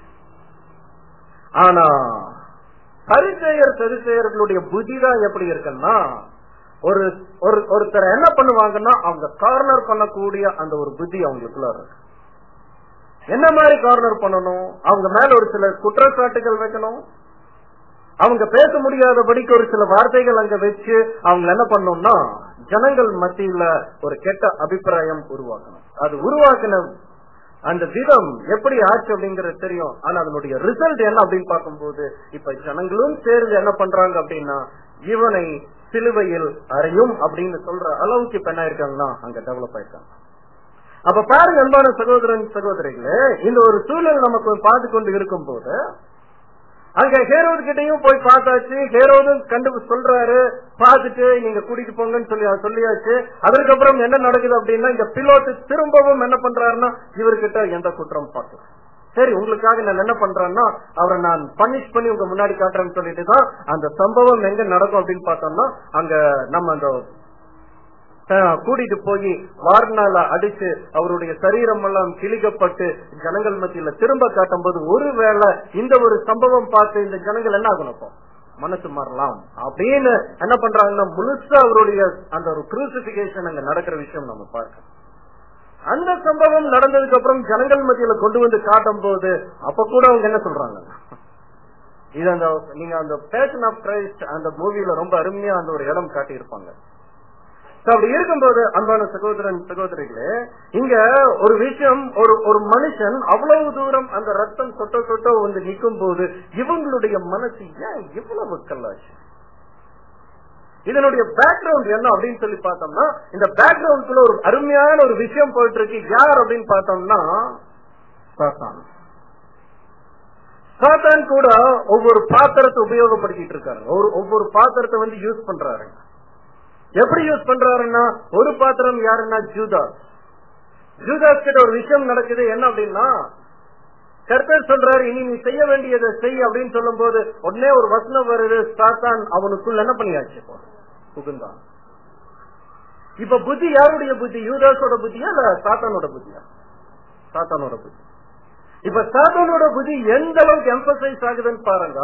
ஆனா பரிசெயர் சரிசெயர்களுடைய புத்தி தான் எப்படி இருக்குன்னா ஒரு ஒரு ஒருத்தர் என்ன பண்ணுவாங்கன்னா அவங்க கார்னர் பண்ணக்கூடிய அந்த ஒரு புத்தி அவங்களுக்குள்ள இருக்கு என்ன மாதிரி கார்னர் பண்ணணும் அவங்க மேல ஒரு சில குற்றச்சாட்டுகள் வைக்கணும் அவங்க பேச முடியாதபடிக்கு ஒரு சில வார்த்தைகள் அங்க வச்சு அவங்க என்ன பண்ணணும்னா ஜனங்கள் மத்தியில ஒரு கெட்ட அபிப்பிராயம் உருவாக்கணும் அது உருவாக்கின அந்த விதம் எப்படி ஆச்சு அப்படிங்கறது தெரியும் ஆனா அதனுடைய ரிசல்ட் என்ன அப்படின்னு பார்க்கும்போது இப்ப ஜனங்களும் சேர்ந்து என்ன பண்றாங்க அப்படின்னா இவனை சிலுவையில் அறையும் அப்படின்னு சொல்ற அளவுக்கு இப்ப என்ன இருக்காங்கன்னா அங்க டெவலப் ஆயிருக்காங்க அப்ப பாருங்க அன்பான சகோதரன் சகோதரிகளே இந்த ஒரு சூழல் நமக்கு பார்த்து கொண்டு இருக்கும் போது அங்க ஹேரோது கிட்டயும் போய் பார்த்தாச்சு ஹேரோதும் கண்டு சொல்றாரு பார்த்துட்டு நீங்க கூட்டிட்டு போங்கன்னு சொல்லி சொல்லியாச்சு அதுக்கப்புறம் என்ன நடக்குது அப்படின்னா இந்த பிலோட்டு திரும்பவும் என்ன பண்றாருன்னா இவர்கிட்ட எந்த குற்றம் பார்க்கல சரி உங்களுக்காக நான் என்ன பண்றேன்னா அவரை நான் பனிஷ் பண்ணி உங்க முன்னாடி காட்டுறேன்னு சொல்லிட்டு தான் அந்த சம்பவம் எங்க நடக்கும் அப்படின்னு பார்த்தோம்னா அங்க நம்ம அந்த அஹ், கூட்டிட்டு போய் வார்னால அடிச்சு அவருடைய சரீரம் எல்லாம் கிழிக்கப்பட்டு ஜனங்கள் மத்தியில திரும்ப காட்டும் போது ஒருவேளை இந்த ஒரு சம்பவம் பார்த்து இந்த ஜனங்கள் என்ன ஆகணும் இப்போ? மனசு மாறலாம் அப்படின்னு என்ன பண்றாங்கன்னா முழுசா அவருடைய அந்த ஒரு குரூசிபிகேஷன் அங்க நடக்கிற விஷயம் நம்ம பார்க்கணும் அந்த சம்பவம் நடந்ததுக்கு அப்புறம் ஜனங்கள் மத்தியில கொண்டு வந்து காட்டும் போது அப்ப கூட அவங்க என்ன சொல்றாங்க இது அந்த நீங்க அந்த பேஷன் ஆஃப் கிரைஸ்ட் அந்த மூவில ரொம்ப அருமையா அந்த ஒரு இடம் காட்டியிருப்பாங்க So, அப்படி இருக்கும்போது அன்பான சகோதரன் சகோதரிகளே இங்க ஒரு விஷயம் ஒரு ஒரு மனுஷன் அவ்வளவு தூரம் அந்த ரத்தம் சொட்ட சொட்ட வந்து நிற்கும் போது இவங்களுடைய மனசு ஏன் இவ்வளவு கல்லாச்சு இதனுடைய பேக்ரவுண்ட் என்ன அப்படின்னு சொல்லி பார்த்தோம்னா இந்த பேக்ரவுண்ட்ல ஒரு அருமையான ஒரு விஷயம் போயிட்டு இருக்கு யார் அப்படின்னு பார்த்தோம்னா சாத்தான் சாத்தான் கூட ஒவ்வொரு பாத்திரத்தை உபயோகப்படுத்திட்டு இருக்காரு ஒரு ஒவ்வொரு பாத்திரத்தை வந்து யூஸ் பண்றாரு எப்படி யூஸ் பண்றாருன்னா ஒரு பாத்திரம் யாருன்னா ஜூதாஸ் ஜூதாஸ் கிட்ட ஒரு விஷயம் நடக்குது என்ன அப்படின்னா கர்த்தர் சொல்றாரு இனி நீ செய்ய வேண்டியதை செய் அப்படின்னு சொல்லும் போது உடனே ஒரு வசனம் வருது சாத்தான் அவனுக்குள்ள என்ன பண்ணியாச்சு இப்போ? புகுந்தான் இப்ப புத்தி யாருடைய புத்தி யூதாஸோட புத்தியா இல்ல சாத்தானோட புத்தியா சாத்தானோட புத்தி இப்ப சாத்தானோட புத்தி எந்த அளவுக்கு எம்பசைஸ் ஆகுதுன்னு பாருங்க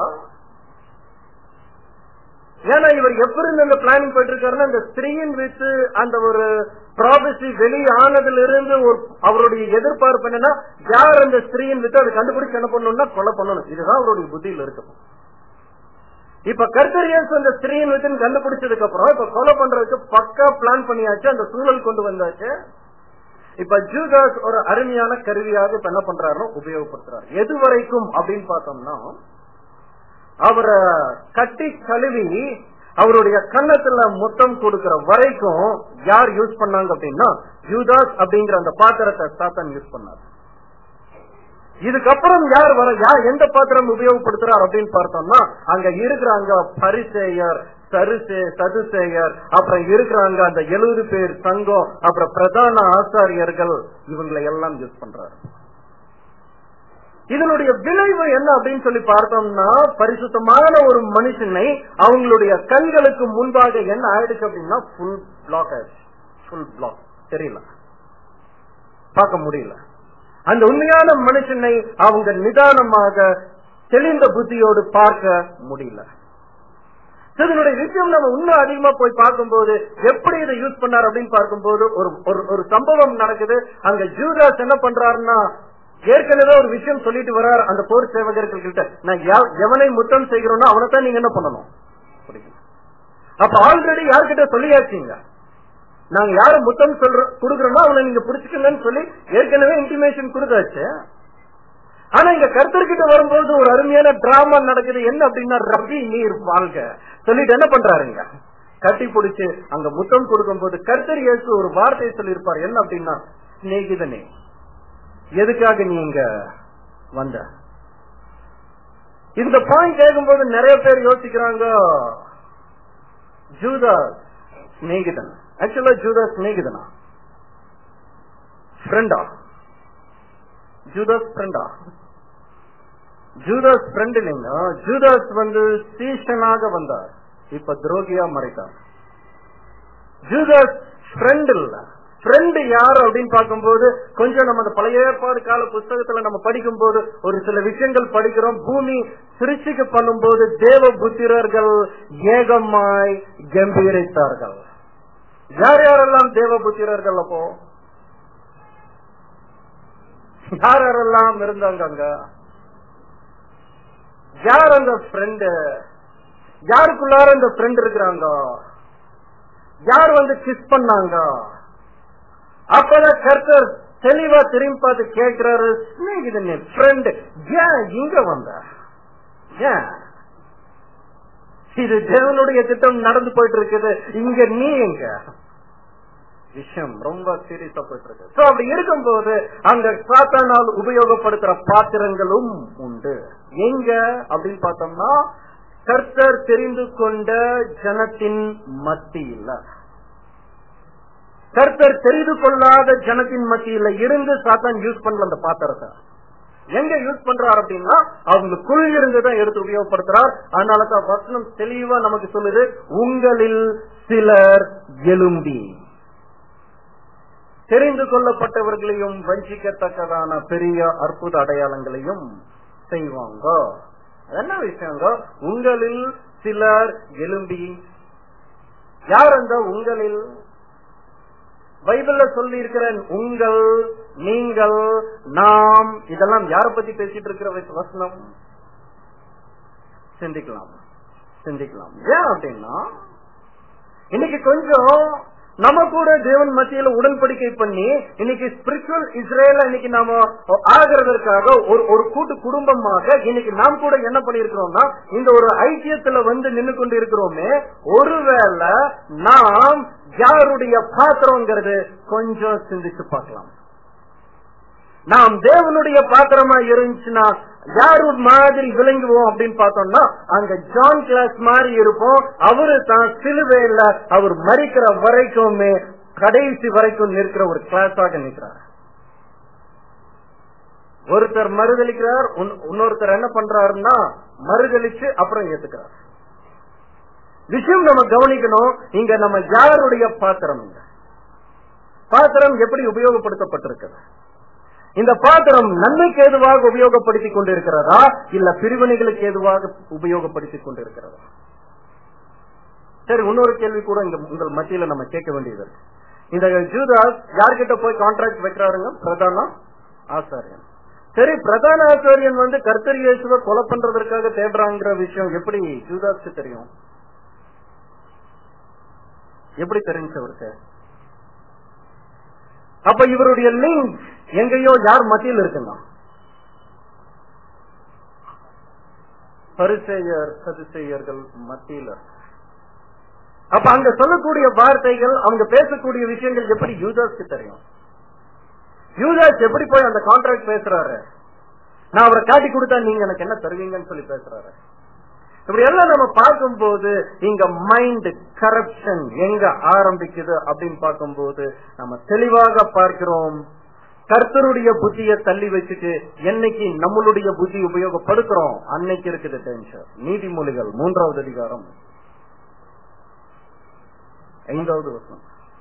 ஏன்னா இவர் எப்படி இருந்து அந்த பிளானிங் போயிட்டு இருக்காருன்னா இந்த ஸ்திரீயின் வித்து அந்த ஒரு ப்ராபசி வெளியானதுல இருந்து ஒரு அவருடைய எதிர்பார்ப்பு என்னன்னா யார் அந்த ஸ்திரீயின் வித்து அதை கண்டுபிடிச்சு என்ன பண்ணணும்னா கொலை பண்ணணும் இதுதான் அவருடைய புத்தியில இருக்கு இப்ப கர்த்தரியன்ஸ் அந்த ஸ்திரீயின் வித்துன்னு கண்டுபிடிச்சதுக்கு அப்புறம் இப்ப கொலை பண்றதுக்கு பக்கா பிளான் பண்ணியாச்சு அந்த சூழல் கொண்டு வந்தாச்சு இப்ப ஜூதாஸ் ஒரு அருமையான கருவியாக இப்ப என்ன பண்றாருன்னா உபயோகப்படுத்துறாரு எது வரைக்கும் அப்படின்னு பார்த்தோம்னா அவரை கட்டி கழுவி அவருடைய கன்னத்துல முத்தம் கொடுக்கிற வரைக்கும் யார் யூஸ் பண்ணாங்க அப்படின்னா யூதாஸ் அப்படிங்கிற அந்த பாத்திரத்தை சாத்தான் யூஸ் பண்ணார் இதுக்கப்புறம் யார் வர யார் எந்த பாத்திரம் உபயோகப்படுத்துறார் அப்படின்னு பார்த்தோம்னா அங்க இருக்கிறாங்க பரிசேயர் சருசே சதுசேயர் அப்புறம் இருக்கிறாங்க அந்த எழுபது பேர் சங்கம் அப்புறம் பிரதான ஆசாரியர்கள் இவங்களை எல்லாம் யூஸ் பண்றாரு இதனுடைய விளைவு என்ன அப்படின்னு சொல்லி பார்த்தோம்னா பரிசுத்தமான ஒரு மனுஷனை அவங்களுடைய கண்களுக்கு முன்பாக என்ன ஆயிடுச்சு அப்படின்னா ஃபுல் பிளாக் ஆயிடுச்சு ஃபுல் பிளாக் தெரியல பார்க்க முடியல அந்த உண்மையான மனுஷனை அவங்க நிதானமாக தெளிந்த புத்தியோடு பார்க்க முடியல இதனுடைய விஷயம் நம்ம இன்னும் அதிகமா போய் பார்க்கும்போது எப்படி இதை யூஸ் பண்ணார் அப்படின்னு பார்க்கும்போது ஒரு ஒரு- ஒரு சம்பவம் நடக்குது அங்க ஜூதாஸ் என்ன பண்றாருன்னா ஏற்கனவே ஒரு விஷயம் சொல்லிட்டு வர்றார் அந்த போர் சேவகர்கள் கிட்ட நான் யா- எவனை முத்தம் செய்கிறோனோ அவனை தான் நீங்க என்ன பண்ணணும் புரியுது. அப்ப ஆல்ரெடி யார்கிட்ட சொல்லியாச்சுங்க நாங்க யாரு முத்தம் சொல்ற குடுக்கறோமோ அவனை நீங்க புடிச்சுக்கங்கன்னு சொல்லி ஏற்கனவே இன்டிமேஷன் கொடுத்தாச்சு ஆனா இங்க கர்த்தர்கிட்ட வரும்போது ஒரு அருமையான டிராமா நடக்குது என்ன அப்படின்னா ரவி நீர் வாழ்க சொல்லிட்டு என்ன பண்றாருங்க கட்டி பிடிச்சு அங்க முத்தம் கொடுக்கும் போது கர்த்தர் இயேசு ஒரு வார்த்தை சொல்லியிருப்பார் என்ன அப்படின்னா சிநேகிதனே எதுக்காக நீ இங்க வந்த இந்த பாயிண்ட் கேட்கும்போது நிறைய பேர் யோசிக்கிறாங்க ஜூதா சிநேகிதன் ஆக்சுவலா ஜூதா சிநேகிதனா ஃப்ரெண்டா ஜூதாஸ் ஃப்ரெண்டா ஜூதாஸ் ஃப்ரெண்ட் இல்லைங்க ஜூதாஸ் வந்து சீஷனாக வந்தார் இப்ப துரோகியா மறைத்தார் ஜூதாஸ் ஃப்ரெண்ட் இல்ல ஃப்ரெண்ட் யார் அப்படின்னு பார்க்கும்போது கொஞ்சம் நம்ம அந்த பழைய ஏற்பாடு கால புஸ்தகத்துல நம்ம படிக்கும் போது ஒரு சில விஷயங்கள் படிக்கிறோம் பூமி சிருஷ்டிக்கு பண்ணும்போது தேவ புத்திரர்கள் ஏகமாய் கம்பீரித்தார்கள் யார் யாரெல்லாம் தேவ புத்திரர்கள் அப்போ யார் யாரெல்லாம் இருந்தாங்க அங்க யார் அந்த ஃப்ரெண்டு யாருக்குள்ளார அந்த ஃப்ரெண்ட் இருக்கிறாங்க யார் வந்து கிஸ் பண்ணாங்க அப்பதான் கர்த்தர் தெளிவா திரும்பி பார்த்து கேட்கிறாரு ஸ்நேகிதன் ஃப்ரெண்ட் ஏன் இங்க வந்த ஏன் இது தேவனுடைய திட்டம் நடந்து போயிட்டு இருக்குது இங்க நீ எங்க விஷயம் ரொம்ப சீரியஸா போயிட்டு இருக்கு சோ அப்படி இருக்கும்போது அங்க சாத்தானால் உபயோகப்படுத்துற பாத்திரங்களும் உண்டு எங்க அப்படின்னு பார்த்தோம்னா கர்த்தர் தெரிந்து கொண்ட ஜனத்தின் மத்தியில கர்த்தர் தெரிந்து கொள்ளாத ஜனத்தின் மத்தியில இருந்து சாத்தான் யூஸ் பண்ணல அந்த பாத்திரத்தை எங்க யூஸ் பண்றார் அப்படின்னா அவங்களுக்குள் இருந்துதான் எடுத்து உபயோகப்படுத்துறார் அதனாலதான் வசனம் தெளிவா நமக்கு சொல்லுது உங்களில் சிலர் எலும்பி தெரிந்து கொள்ளப்பட்டவர்களையும் வஞ்சிக்கத்தக்கதான பெரிய அற்புத அடையாளங்களையும் செய்வாங்க அது என்ன விஷயங்க உங்களில் சிலர் எலும்பி யார் அந்த உங்களில் பைபிள்ல சொல்லி இருக்கிற உங்கள் நீங்கள் நாம் இதெல்லாம் யார பத்தி பேசிட்டு இருக்கிற வசனம் சிந்திக்கலாம் சிந்திக்கலாம் ஏன் அப்படின்னா இன்னைக்கு கொஞ்சம் நம்ம கூட தேவன் மத்தியில உடன்படிக்கை பண்ணி இன்னைக்கு ஸ்பிரிச்சுவல் இஸ்ரேல இன்னைக்கு நாம ஆகிறதற்காக ஒரு ஒரு கூட்டு குடும்பமாக இன்னைக்கு நாம் கூட என்ன பண்ணிருக்கிறோம்னா இந்த ஒரு ஐக்கியத்துல வந்து நின்று கொண்டு இருக்கிறோமே ஒருவேளை நாம் யாருடைய பாத்திரங்கிறது கொஞ்சம் சிந்திச்சு பார்க்கலாம் நாம் தேவனுடைய பாத்திரமா இருந்துச்சுன்னா யாரு மாதிரி விளங்குவோம் அப்படின்னு பார்த்தோம்னா அங்க ஜான் கிளாஸ் மாதிரி இருப்போம் அவரு தான் சிலுவையில அவர் மறிக்கிற வரைக்குமே கடைசி வரைக்கும் நிற்கிற ஒரு கிளாஸாக நிற்கிறார் ஒருத்தர் மறுதளிக்கிறார் இன்னொருத்தர் என்ன பண்றாருன்னா மறுதளிச்சு அப்புறம் ஏத்துக்கிறார் விஷயம் நம்ம கவனிக்கணும் இங்க நம்ம யாருடைய பாத்திரம் இங்க பாத்திரம் எப்படி உபயோகப்படுத்தப்பட்டிருக்கிறது இந்த பாத்திரம் நன்மைக்கு ஏதுவாக உபயோகப்படுத்திக் கொண்டிருக்கிறதா இல்ல பிரிவினைகளுக்கு ஏதுவாக உபயோகப்படுத்திக் கொண்டிருக்கிறதா சரி இன்னொரு கேள்வி கூட இங்க உங்கள் மத்தியில நம்ம கேட்க வேண்டியது இருக்கு இந்த ஜூதாஸ் யார்கிட்ட போய் கான்ட்ராக்ட் வைக்கிறாருங்க பிரதான ஆசாரியன் சரி பிரதான ஆசாரியன் வந்து கர்த்தர் இயேசுவை கொலை பண்றதற்காக தேடுறாங்கிற விஷயம் எப்படி ஜூதாஸ்க்கு தெரியும் எப்படி தெரிஞ்சு அவருக்கு அப்ப இவருடைய லிங்க் எங்கேயோ யார் மத்தியில் இருக்குங்க பரிசெயர் சதுசெயர்கள் மத்தியில இருக்கு. அப்ப அங்க சொல்லக்கூடிய வார்த்தைகள் அவங்க பேசக்கூடிய விஷயங்கள் எப்படி யூசர்ஸ்க்கு தெரியும் யூசர்ஸ் எப்படி போய் அந்த கான்ட்ராக்ட் பேசுறாரு நான் அவரை காட்டி கொடுத்தா நீங்க எனக்கு என்ன தருவீங்கன்னு சொல்லி பேசுறாரு இப்படி எல்லாம் நம்ம பார்க்கும்போது இங்க மைண்ட் கரப்ஷன் எங்க ஆரம்பிக்குது அப்படின்னு பார்க்கும்போது நம்ம தெளிவாக பார்க்கிறோம் கர்த்தருடைய புத்தியை தள்ளி வச்சுட்டு என்னைக்கு நம்மளுடைய புத்தி உபயோகப்படுத்துறோம் அன்னைக்கு இருக்குது டென்ஷன் நீதிமொழிகள் மூன்றாவது அதிகாரம் ஐந்தாவது வருஷம்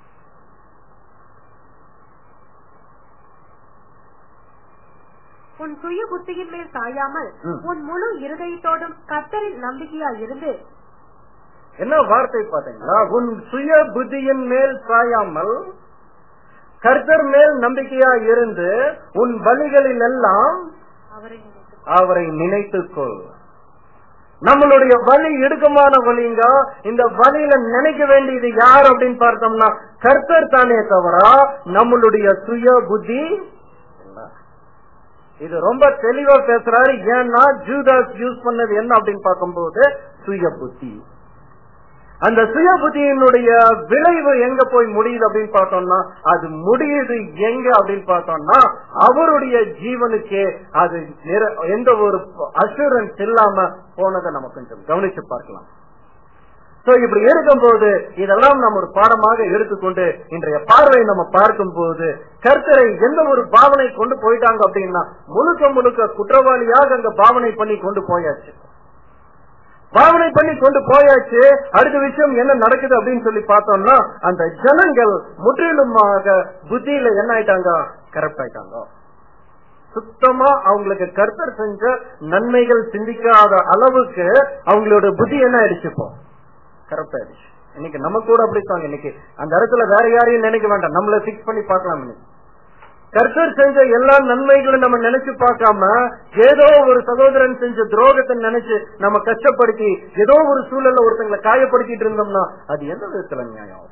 உன் சுய புத்தியின் மேல் சாயாமல் ம். உன் முழு இருதயத்தோடும் கர்த்தரில் நம்பிக்கையா இருந்து என்ன வார்த்தை பாத்தீங்களா உன் சுய புத்தியின் மேல் சாயாமல் கர்த்தர் மேல் நம்பிக்கையா இருந்து உன் வழிகளில் எல்லாம் அவரை நினைத்து அவரை நினைத்துக்கொள் நம்மளுடைய வழி இடுக்கமான வழிங்க இந்த வழியில நினைக்க வேண்டியது யார் அப்படின்னு பார்த்தோம்னா கர்த்தர் தானே தவிர நம்மளுடைய சுய புத்தி இல்ல. இது ரொம்ப தெளிவா பேசுறாரு ஏன்னா ஜூதாஸ் யூஸ் பண்ணது என்ன அப்படின்னு பார்க்கும்போது சுய புத்தி அந்த சுய புத்தியினுடைய விளைவு எங்க போய் முடியுது அப்படின்னு பார்த்தோம்னா அது முடியுது எங்க அப்படின்னு பார்த்தோம்னா அவருடைய ஜீவனுக்கே அது நிர- எந்த ஒரு அசூரன்ஸ் இல்லாம போனதை நம்ம கொஞ்சம் கவனிச்சு பார்க்கலாம் சோ இப்படி இருக்கும்போது இதெல்லாம் நம்ம ஒரு பாடமாக எடுத்துக்கொண்டு இன்றைய பார்வை நம்ம பார்க்கும்போது கர்த்தரை எந்த ஒரு பாவனை கொண்டு போயிட்டாங்க அப்படின்னா முழுக்க முழுக்க குற்றவாளியாக அங்க பாவனை பண்ணி கொண்டு போயாச்சு பாவனை பண்ணி கொண்டு போயாச்சு அடுத்த விஷயம் என்ன நடக்குது அப்படின்னு சொல்லி பார்த்தோம்னா அந்த ஜனங்கள் முற்றிலுமாக புத்தியில என்ன ஆயிட்டாங்க கரெக்ட் ஆயிட்டாங்க சுத்தமா அவங்களுக்கு கர்த்தர் செஞ்ச நன்மைகள் சிந்திக்காத அளவுக்கு அவங்களோட புத்தி என்ன ஆயிடுச்சு இப்போ கரெக்ட் ஆயிடுச்சு இன்னைக்கு நம்ம கூட அப்படித்தாங்க இன்னைக்கு அந்த இடத்துல வேற யாரையும் நினைக்க வேண்டாம் நம்மள பிக்ஸ் பண்ணி பார்க்கலாம் இன்னைக்கு கர்த்தர் செஞ்ச எல்லா நன்மைகளும் நம்ம நினைச்சு பார்க்காம ஏதோ ஒரு சகோதரன் செஞ்ச துரோகத்தை நினைச்சு நம்ம கஷ்டப்படுத்தி ஏதோ ஒரு சூழல்ல ஒருத்தங்களை காயப்படுத்திட்டு இருந்தோம்னா அது எந்த விதத்துல நியாயம்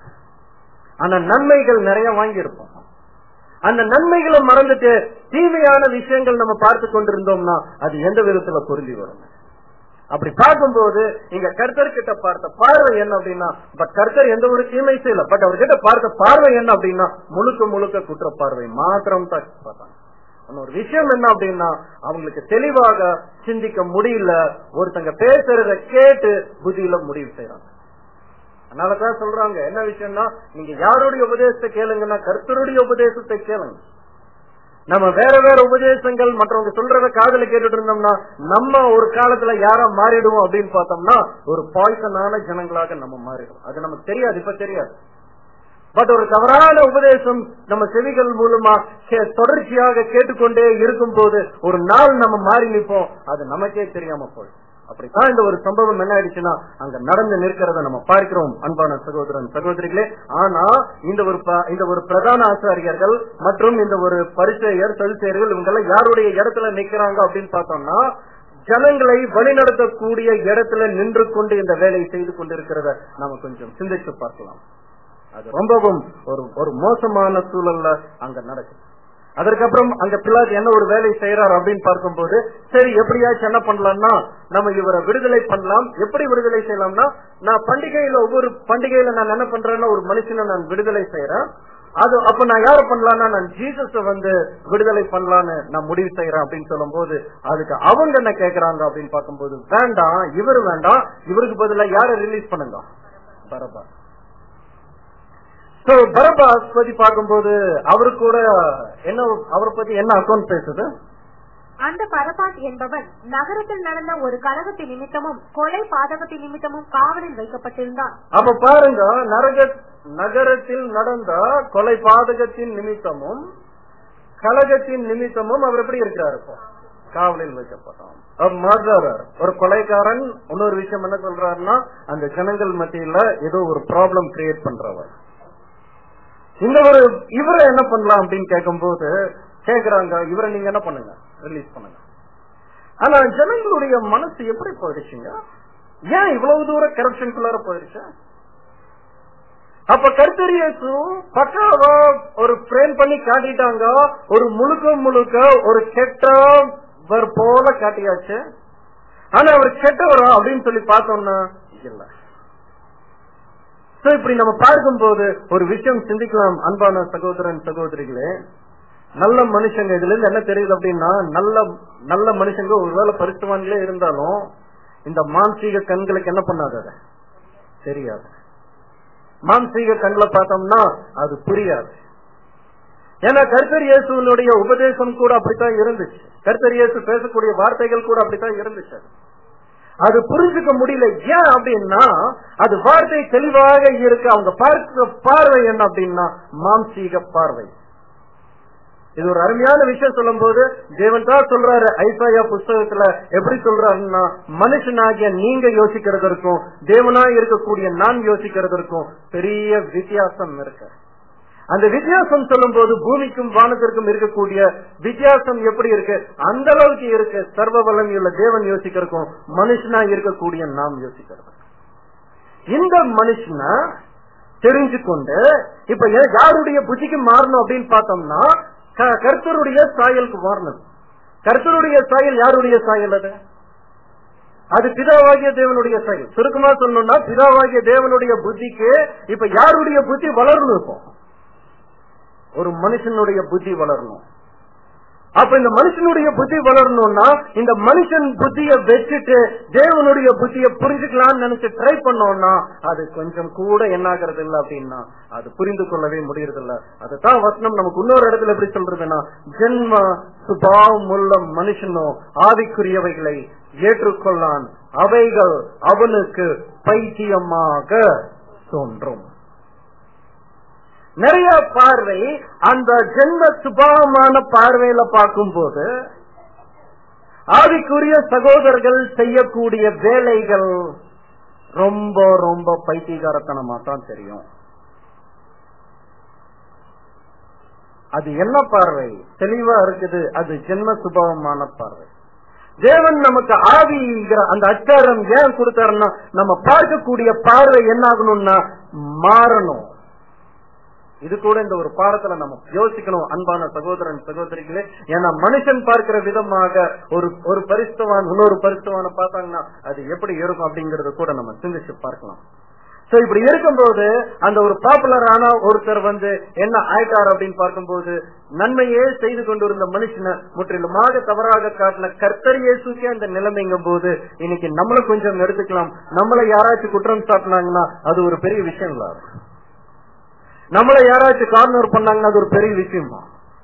ஆனா நன்மைகள் நிறைய வாங்கியிருப்போம் அந்த நன்மைகளை மறந்துட்டு தீமையான விஷயங்கள் நம்ம பார்த்து கொண்டிருந்தோம்னா அது எந்த விதத்துல பொருந்தி வரும் அப்படி பார்க்கும்போது இங்க கர்த்தர் கிட்ட பார்த்த பார்வை என்ன அப்படின்னா பட் கர்த்தர் எந்த ஒரு தீமை செய்யல பட் அவர்கிட்ட பார்த்த பார்வை என்ன அப்படின்னா முழுக்க முழுக்க குற்ற பார்வை மாத்திரம் தான் பார்த்தாங்க இன்னொரு விஷயம் என்ன அப்படின்னா அவங்களுக்கு தெளிவாக சிந்திக்க முடியல ஒருத்தங்க பேசுறத கேட்டு புத்தியில முடிவு செய்யறாங்க அதனாலதான் சொல்றாங்க என்ன விஷயம்னா நீங்க யாருடைய உபதேசத்தை கேளுங்கன்னா கர்த்தருடைய உபதேசத்தை கேளுங்க நம்ம வேற வேற உபதேசங்கள் மற்றவங்க சொல்றத காதல கேட்டுட்டு இருந்தோம்னா நம்ம ஒரு காலத்துல யாரா மாறிடுவோம் அப்படின்னு பார்த்தோம்னா ஒரு பாய்சனான ஜனங்களாக நம்ம மாறிடுவோம் அது நமக்கு தெரியாது இப்ப தெரியாது பட் ஒரு தவறான உபதேசம் நம்ம செவிகள் மூலமா கே- தொடர்ச்சியாக கேட்டுக்கொண்டே இருக்கும் போது ஒரு நாள் நம்ம மாறி நிற்போம் அது நமக்கே தெரியாம போய் அப்படித்தான் இந்த ஒரு சம்பவம் என்ன ஆயிடுச்சுன்னா அங்க நடந்து நிற்கிறத நம்ம பார்க்கிறோம் அன்பான சகோதரன் சகோதரிகளே ஆனா இந்த ஒரு ப- இந்த ஒரு பிரதான ஆசாரியர்கள் மற்றும் இந்த ஒரு பரிசெயர் தொழிற்செயர்கள் இவங்க எல்லாம் யாருடைய இடத்துல நிக்கிறாங்க அப்படின்னு பார்த்தோம்னா ஜனங்களை வழிநடத்தக்கூடிய இடத்துல நின்று கொண்டு இந்த வேலையை செய்து கொண்டிருக்கிறத நாம கொஞ்சம் சிந்திச்சு பார்க்கலாம் அது ரொம்பவும் ஒரு ஒரு மோசமான சூழல்ல அங்க நடக்குது அதற்கப்புறம் அங்க பிள்ளாது என்ன ஒரு வேலை செய்யறாரு அப்படின்னு பார்க்கும்போது சரி எப்படியாச்சும் என்ன பண்ணலாம்னா நம்ம இவரை விடுதலை பண்ணலாம் எப்படி விடுதலை செய்யலாம்னா நான் பண்டிகையில ஒவ்வொரு பண்டிகையில நான் என்ன பண்றேன்னா ஒரு மனுஷனை நான் விடுதலை செய்யறேன் அது அப்ப நான் யார பண்ணலாம்னா நான் ஜீசஸ வந்து விடுதலை பண்ணலான்னு நான் முடிவு செய்யறேன் அப்படின்னு சொல்லும் போது அதுக்கு அவங்க என்ன கேக்குறாங்க அப்படின்னு பார்க்கும்போது வேண்டாம் இவர் வேண்டாம் இவருக்கு பதிலா யாரை ரிலீஸ் பண்ணுங்க பரபா சோ பரபாஸ் பத்தி பார்க்கும்போது அவரு கூட என்ன அவரை பத்தி என்ன அக்கௌண்ட் பேசுது அந்த பரபாத் என்பவன் நகரத்தில் நடந்த ஒரு கலகத்தின் நிமித்தமும் கொலை பாதகத்தின் நிமித்தமும் காவலில் வைக்கப்பட்டிருந்தான் அப்ப பாருங்க நரக நகரத்தில் நடந்த கொலை பாதகத்தின் நிமித்தமும் கலகத்தின் நிமித்தமும் அவர் எப்படி இருக்கிறார் இப்போ காவலில் வைக்கப்பட்டான் மர்டரர் ஒரு கொலைக்காரன் இன்னொரு விஷயம் என்ன சொல்றாருன்னா அந்த ஜனங்கள் மத்தியில ஏதோ ஒரு ப்ராப்ளம் கிரியேட் பண்றவர் இந்த ஒரு இவரை என்ன பண்ணலாம் அப்படின்னு கேட்கும்போது கேக்குறாங்க இவரை நீங்க என்ன பண்ணுங்க ரிலீஸ் பண்ணுங்க ஆனா ஜனங்களுடைய மனசு எப்படி போயிடுச்சுங்க ஏன் இவ்வளவு தூரம் கரப்ஷனுக்குள்ளார போயிடுச்சு அப்ப கர்த்தர் இயேசு பக்காவா ஒரு பிரேம் பண்ணி காட்டிட்டாங்க ஒரு முழுக்க முழுக்க ஒரு கெட்டவர் போல காட்டியாச்சு ஆனா அவர் கெட்டவரா அப்படின்னு சொல்லி பார்த்தோம்னா இல்ல So, இப்படி நம்ம பார்க்கும்போது ஒரு விஷயம் சிந்திக்கலாம் அன்பான சகோதரன் சகோதரிகளே நல்ல மனுஷங்க இதுல இருந்து என்ன தெரியுது அப்படின்னா நல்ல நல்ல மனுஷங்க ஒருவேளை பரிசுவான்களே இருந்தாலும் இந்த மான்சீக கண்களுக்கு என்ன பண்ணாது அது? தெரியாது மான்சீக கண்களை பார்த்தோம்னா அது புரியாது ஏன்னா கர்த்தர் இயேசுனுடைய உபதேசம் கூட அப்படித்தான் இருந்துச்சு கர்த்தர் இயேசு பேசக்கூடிய வார்த்தைகள் கூட அப்படித்தான் இருந்துச்சு அது. அது புரிஞ்சுக்க முடியல ஏன் அப்படின்னா அது வார்த்தை தெளிவாக இருக்கு அவங்க பார்க்கிற பார்வை என்ன அப்படின்னா மாம்சீக பார்வை இது ஒரு அருமையான விஷயம் சொல்லும் போது தேவன் தான் சொல்றாரு ஐசாயா புஸ்தகத்துல எப்படி சொல்றாருன்னா மனுஷனாகிய நீங்க யோசிக்கிறதற்கும் தேவனா இருக்கக்கூடிய நான் யோசிக்கிறதற்கும் பெரிய வித்தியாசம் இருக்கு அந்த வித்தியாசம் சொல்லும் போது பூமிக்கும் வானத்திற்கும் இருக்கக்கூடிய வித்தியாசம் எப்படி இருக்கு அந்த அளவுக்கு இருக்கு சர்வ வல்லமையுள்ள தேவன் யோசிக்கிறதுக்கும் மனுஷனா இருக்கக்கூடிய நாம் யோசிக்கிறது இந்த மனுஷனை தெரிஞ்சு கொண்டு இப்ப ஏன் யாருடைய புத்திக்கு மாறணும் அப்படின்னு பார்த்தோம்னா க- கர்த்தருடைய சாயலுக்கு மாறணும் கர்த்தருடைய சாயல் யாருடைய சாயல் அது அது பிதாவாகிய தேவனுடைய சாயல் சுருக்கமா சொல்லணும்னா பிதாவாகிய தேவனுடைய புத்திக்கு இப்ப யாருடைய புத்தி வளரணும் இப்போ ஒரு மனுஷனுடைய புத்தி வளரணும் அப்ப இந்த மனுஷனுடைய புத்தி வளரணும்னா இந்த மனுஷன் புத்திய வச்சுட்டு தேவனுடைய புத்திய புரிஞ்சுக்கலாம்னு நினைச்சு ட்ரை பண்ணோம்னா அது கொஞ்சம் கூட என்ன ஆகிறது இல்ல அப்படின்னா அது புரிந்து கொள்ளவே முடியறது இல்ல அதுதான் வசனம் நமக்கு இன்னொரு இடத்துல எப்படி சொல்றதுன்னா ஜென்ம சுபாவம் உள்ள மனுஷனோ ஆவிக்குரியவைகளை ஏற்றுக்கொள்ளான் அவைகள் அவனுக்கு பைத்தியமாக தோன்றும் நிறைய பார்வை அந்த ஜென்ம சுபாவமான பார்வையில பார்க்கும்போது ஆவிக்குரிய சகோதரர்கள் செய்யக்கூடிய வேலைகள் ரொம்ப ரொம்ப பைத்தியகாரத்தனமா தான் தெரியும் அது என்ன பார்வை தெளிவா இருக்குது அது ஜென்ம சுபாவமான பார்வை தேவன் நமக்கு ஆவிங்கிற அந்த அச்சாரம் ஏன் கொடுத்தாருன்னா நம்ம பார்க்கக்கூடிய பார்வை என்ன ஆகணும்னா மாறணும் இது கூட இந்த ஒரு பாடத்துல நம்ம யோசிக்கணும் அன்பான சகோதரன் சகோதரிகளே ஏன்னா மனுஷன் பார்க்கிற விதமாக ஒரு ஒரு பரிசுவான் இன்னொரு பரிசுவான பார்த்தாங்கன்னா அது எப்படி இருக்கும் அப்படிங்கறத கூட நம்ம சிந்திச்சு பார்க்கலாம் சோ இப்படி இருக்கும்போது அந்த ஒரு பாப்புலரான ஒருத்தர் வந்து என்ன ஆயிட்டார் அப்படின்னு பார்க்கும்போது நன்மையே செய்து கொண்டிருந்த மனுஷனை முற்றிலுமாக தவறாக காட்டின கர்த்தர் இயேசுக்கே அந்த நிலைமைங்கும் போது இன்னைக்கு நம்மள கொஞ்சம் எடுத்துக்கலாம் நம்மள யாராச்சும் குற்றம் சாட்டினாங்கன்னா அது ஒரு பெரிய விஷயம் இல்ல நம்மள யாராச்சும் கார்னர் பண்ணாங்கன்னா அது ஒரு பெரிய விஷயமா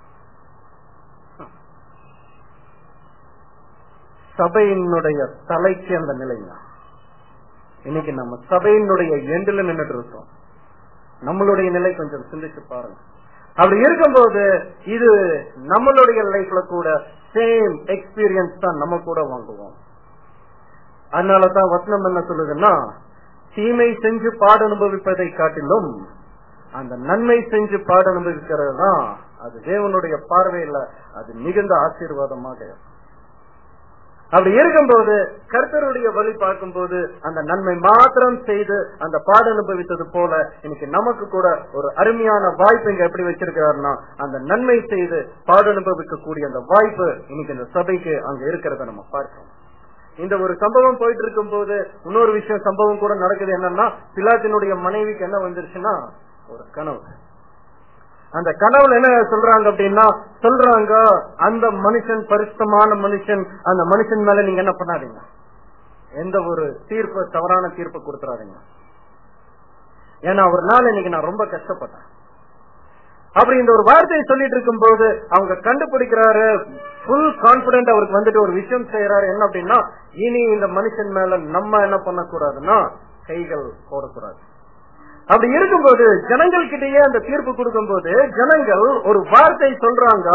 சபையினுடைய தலைக்கு அந்த நிலைங்க இன்னைக்கு நம்ம சபையினுடைய எண்டில் நின்றுட்டு இருக்கோம் நம்மளுடைய நிலை கொஞ்சம் சிந்திச்சு பாருங்க அப்படி இருக்கும்போது இது நம்மளுடைய லைஃப்ல கூட சேம் எக்ஸ்பீரியன்ஸ் தான் நம்ம கூட வாங்குவோம் அதனாலதான் வசனம் என்ன சொல்லுதுன்னா தீமை செஞ்சு பாட அனுபவிப்பதை காட்டிலும் அந்த நன்மை செஞ்சு பாட அனுபவிக்கிறது தான் அது தேவனுடைய பார்வையில அது மிகுந்த ஆசீர்வாதமாக இருக்கும். அப்படி இருக்கும்போது கர்த்தருடைய வழி பார்க்கும்போது அந்த நன்மை மாத்திரம் செய்து அந்த பாட அனுபவித்தது போல இன்னைக்கு நமக்கு கூட ஒரு அருமையான வாய்ப்பு இங்க எப்படி வச்சிருக்கிறாருன்னா அந்த நன்மை செய்து பாட அனுபவிக்கக்கூடிய அந்த வாய்ப்பு இன்னைக்கு இந்த சபைக்கு அங்க இருக்கிறத நம்ம பார்க்கிறோம் இந்த ஒரு சம்பவம் போயிட்டு இருக்கும் போது இன்னொரு விஷயம் சம்பவம் கூட நடக்குது என்னன்னா பிலாத்தினுடைய மனைவிக்கு என்ன வந்துருச்சுன்னா ஒரு கனவு அந்த கனவுல என்ன சொல்றாங்க அப்படின்னா சொல்றாங்க அந்த மனுஷன் பரிசுத்தமான மனுஷன் அந்த மனுஷன் மேல நீங்க என்ன பண்ணாதீங்க எந்த ஒரு தீர்ப்பு தவறான தீர்ப்பு கொடுத்துறாதீங்க ஏன்னா ஒரு நாள் இன்னைக்கு நான் ரொம்ப கஷ்டப்பட்டேன் அப்படி இந்த ஒரு வார்த்தையை சொல்லிட்டு இருக்கும் போது அவங்க கண்டுபிடிக்கிறாரு ஃபுல் கான்பிடன்ட் அவருக்கு வந்துட்டு ஒரு விஷயம் செய்யறாரு என்ன அப்படின்னா இனி இந்த மனுஷன் மேல நம்ம என்ன பண்ணக்கூடாதுன்னா கைகள் போடக்கூடாது அப்படி இருக்கும்போது ஜனங்கள் கிட்டயே அந்த தீர்ப்பு கொடுக்கும்போது ஜனங்கள் ஒரு வார்த்தை சொல்றாங்க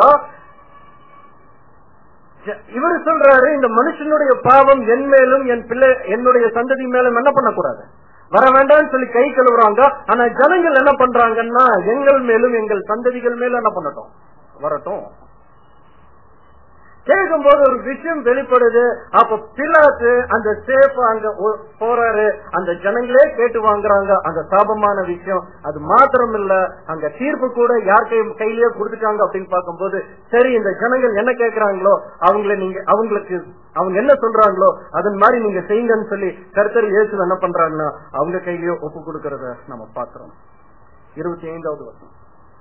ஜ- இவரு சொல்றாரு இந்த மனுஷனுடைய பாவம் என் மேலும் என் பிள்ளை என்னுடைய சந்ததி மேலும் என்ன பண்ணக்கூடாது வர வேண்டாம்னு சொல்லி கை கழுவுறாங்க ஆனா ஜனங்கள் என்ன பண்றாங்கன்னா எங்கள் மேலும் எங்கள் சந்ததிகள் மேலும் என்ன பண்ணட்டும் வரட்டும் கேட்கும்போது ஒரு விஷயம் வெளிப்படுது அப்ப பிலாத்து அந்த சேஃப் அங்க ஒ- போறாரு அந்த ஜனங்களே கேட்டு வாங்குறாங்க அந்த சாபமான விஷயம் அது மாத்திரம் இல்ல அங்க தீர்ப்பு கூட யார் கை கையிலேயே கொடுத்துட்டாங்க அப்படின்னு பார்க்கும்போது சரி இந்த ஜனங்கள் என்ன கேட்கறாங்களோ அவங்கள நீங்க அவங்களுக்கு அவங்க என்ன சொல்றாங்களோ அதன் மாதிரி நீங்க செய்யுங்கன்னு சொல்லி கருத்தர் இயேசு என்ன பண்றாங்கன்னா அவங்க கையிலேயே ஒப்பு கொடுக்கறத நம்ம பாக்குறோம் இருபத்தி ஐந்தாவது வருஷம்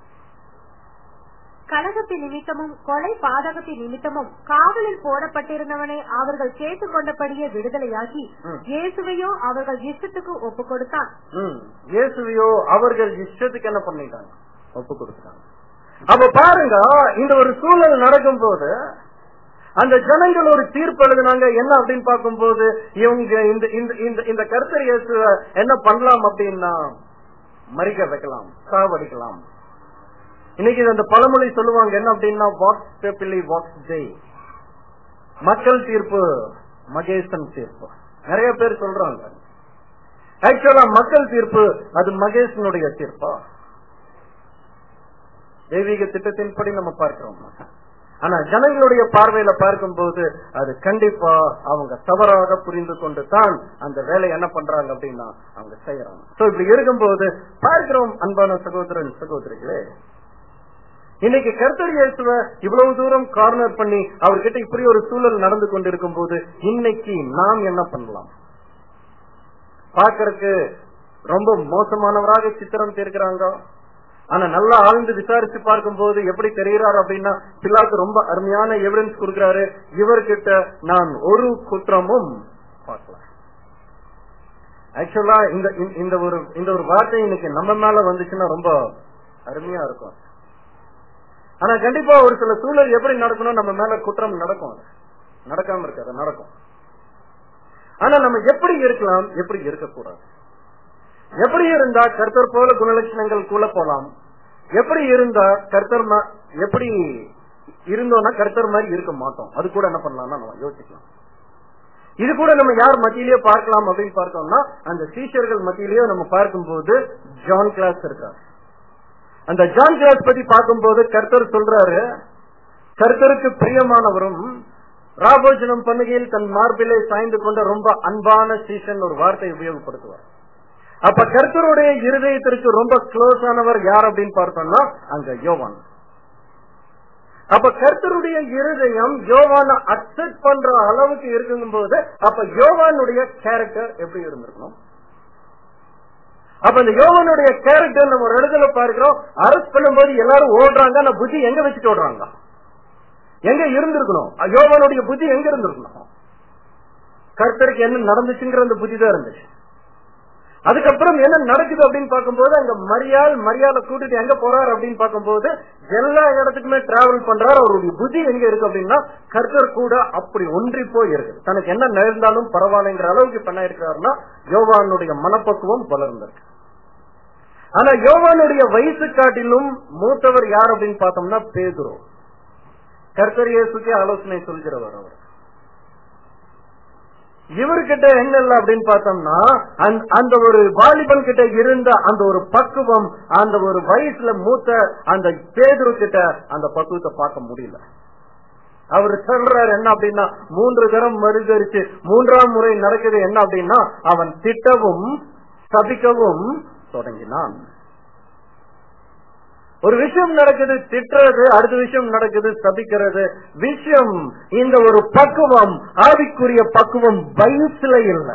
கலகத்தின் நிமித்தமும் கொலை பாதகத்தின் நிமித்தமும் காவலில் போடப்பட்டிருந்தவனை அவர்கள் கேட்டுக் கொண்டபடியே விடுதலையாகி ம். இயேசுவையோ அவர்கள் இஷ்டத்துக்கு ஒப்பு கொடுத்தான் ம். இயேசுவையோ அவர்கள் இஷ்டத்துக்கு என்ன பண்ணிட்டாங்க ஒப்பு கொடுத்துட்டாங்க அப்ப பாருங்க இந்த ஒரு சூழல் நடக்கும் போது அந்த ஜனங்கள் ஒரு தீர்ப்பு எழுதினாங்க என்ன அப்படின்னு பார்க்கும்போது இவங்க இந்த இந்த இந்த இந்த கருத்தர் இயேசுவ என்ன பண்ணலாம் அப்படின்னா மறிக்க வைக்கலாம் சாவடிக்கலாம் இன்னைக்கு இது அந்த பழமொழி சொல்லுவாங்க என்ன அப்படின்னா வாக்ஸ் பேப்பிள்ளி வாக்ஸ் ஜெய் மக்கள் தீர்ப்பு மகேசன் தீர்ப்பு நிறைய பேர் சொல்றாங்க ஆக்சுவலா மக்கள் தீர்ப்பு அது மகேசனுடைய தீர்ப்பா தெய்வீக திட்டத்தின்படி நம்ம பார்க்கிறோம் ஆனா ஜனங்களுடைய பார்வையில பார்க்கும்போது அது கண்டிப்பா அவங்க தவறாக புரிந்து கொண்டு தான் அந்த வேலையை என்ன பண்றாங்க அப்படின்னா அவங்க செய்யறாங்க சோ இப்படி இருக்கும்போது பார்க்கிறோம் அன்பான சகோதரன் சகோதரிகளே இன்னைக்கு கர்த்தர் இயேசுவ இவ்வளவு தூரம் கார்னர் பண்ணி அவர்கிட்ட இப்படி ஒரு சூழல் நடந்து கொண்டிருக்கும் போது இன்னைக்கு நாம் என்ன பண்ணலாம் பார்க்கறதுக்கு ரொம்ப மோசமானவராக சித்திரம் தீர்க்கிறாங்க ஆனா நல்லா ஆழ்ந்து விசாரிச்சு பார்க்கும்போது எப்படி தெரிகிறார் அப்படின்னா பிள்ளாக்கு ரொம்ப அருமையான எவிடன்ஸ் கொடுக்கிறாரு இவர்கிட்ட நான் ஒரு குற்றமும் பார்க்கல ஆக்சுவலா இந்த இந்த- இந்த ஒரு இந்த ஒரு வார்த்தை இன்னைக்கு நம்ம மேல வந்துச்சுன்னா ரொம்ப அருமையா இருக்கும் ஆனா கண்டிப்பா ஒரு சில சூழல் எப்படி நடக்கணும் நம்ம மேல குற்றம் நடக்கும் அது. நடக்காம இருக்காது நடக்கும் ஆனா நம்ம எப்படி இருக்கலாம் எப்படி இருக்கக்கூடாது எப்படி இருந்தா கர்த்தர் போல குணலட்சணங்களுக்குள்ள போலாம் எப்படி இருந்தா கர்த்தர் மா- எப்படி இருந்தோம்னா கர்த்தர் மாதிரி இருக்க மாட்டோம் அது கூட என்ன பண்ணலாம்னா நம்ம யோசிக்கலாம் இது கூட நம்ம யார் மத்தியிலேயே பார்க்கலாம் அப்படின்னு பார்த்தோம்னா அந்த சீஷர்கள் மத்தியிலேயே நம்ம பார்க்கும்போது ஜான் கிளாஸ் இருக்கார் அந்த ஜான் கிளாஸ் பத்தி பார்க்கும்போது கர்த்தர் சொல்றாரு கர்த்தருக்கு பிரியமானவரும் ராபோஜனம் பண்ணுகையில் தன் மார்பிலே சாய்ந்து கொண்ட ரொம்ப அன்பான சீசன் ஒரு வார்த்தை உபயோகப்படுத்துவார் அப்ப கர்த்தருடைய இருதயத்திற்கு ரொம்ப க்ளோஸ் ஆனவர் யார் அப்படின்னு பார்த்தோம்னா அங்க யோவான் அப்ப கர்த்தருடைய இருதயம் யோவான அக்செப்ட் பண்ற அளவுக்கு இருக்கும் போது அப்ப யோவானுடைய கேரக்டர் எப்படி இருந்திருக்கணும் அப்ப இந்த யோவானுடைய கேரக்டர் நம்ம ஒரு இடத்துல பார்க்கிறோம் அரெஸ்ட் பண்ணும்போது எல்லாரும் ஓடுறாங்க ஆனா புத்தி எங்க வச்சுட்டு ஓடுறாங்க எங்க இருந்திருக்கணும் யோவானுடைய புத்தி எங்க இருந்திருக்கணும் கர்த்தருக்கு என்ன நடந்துச்சுங்கிற அந்த புத்தி தான் இருந்துச்சு அதுக்கப்புறம் என்ன நடக்குது அப்படின்னு பார்க்கும்போது அங்க மரியாள் மரியாதை கூட்டிட்டு எங்க போறாரு அப்படின்னு பார்க்கும்போது எல்லா இடத்துக்குமே டிராவல் பண்றாரு அவருடைய புத்தி எங்க இருக்கு அப்படின்னா கர்த்தர் கூட அப்படி ஒன்றி போய் இருக்கு தனக்கு என்ன நேர்ந்தாலும் பரவாயில்லைங்கிற அளவுக்கு பண்ண இருக்கிறாருன்னா யோவானுடைய மனப்பக்குவம் வளர்ந்திருக்கு ஆனா யோவானுடைய வயசு காட்டிலும் மூத்தவர் யார் அப்படின்னு பார்த்தோம்னா பேதுரு கர்த்தர் இயேசுக்கே ஆலோசனை சொல்கிறவர் அவர் இவர்கிட்ட என்ன இல்ல அப்படின்னு பார்த்தோம்னா அந்த- அந்த ஒரு வாலிபன் கிட்ட இருந்த அந்த ஒரு பக்குவம் அந்த ஒரு வயசுல மூத்த அந்த பேதுரு கிட்ட அந்த பக்குவத்தை பார்க்க முடியல அவர் சொல்றாரு என்ன அப்படின்னா மூன்று தரம் மறுதரிச்சு மூன்றாம் முறை நடக்குது என்ன அப்படின்னா அவன் திட்டவும் சபிக்கவும் தொடங்கினான் ஒரு விஷயம் நடக்குது திட்டுறது அடுத்த விஷயம் நடக்குது சபிக்கிறது விஷயம் இந்த ஒரு பக்குவம் ஆவிக்குரிய பக்குவம் வயசுல இல்ல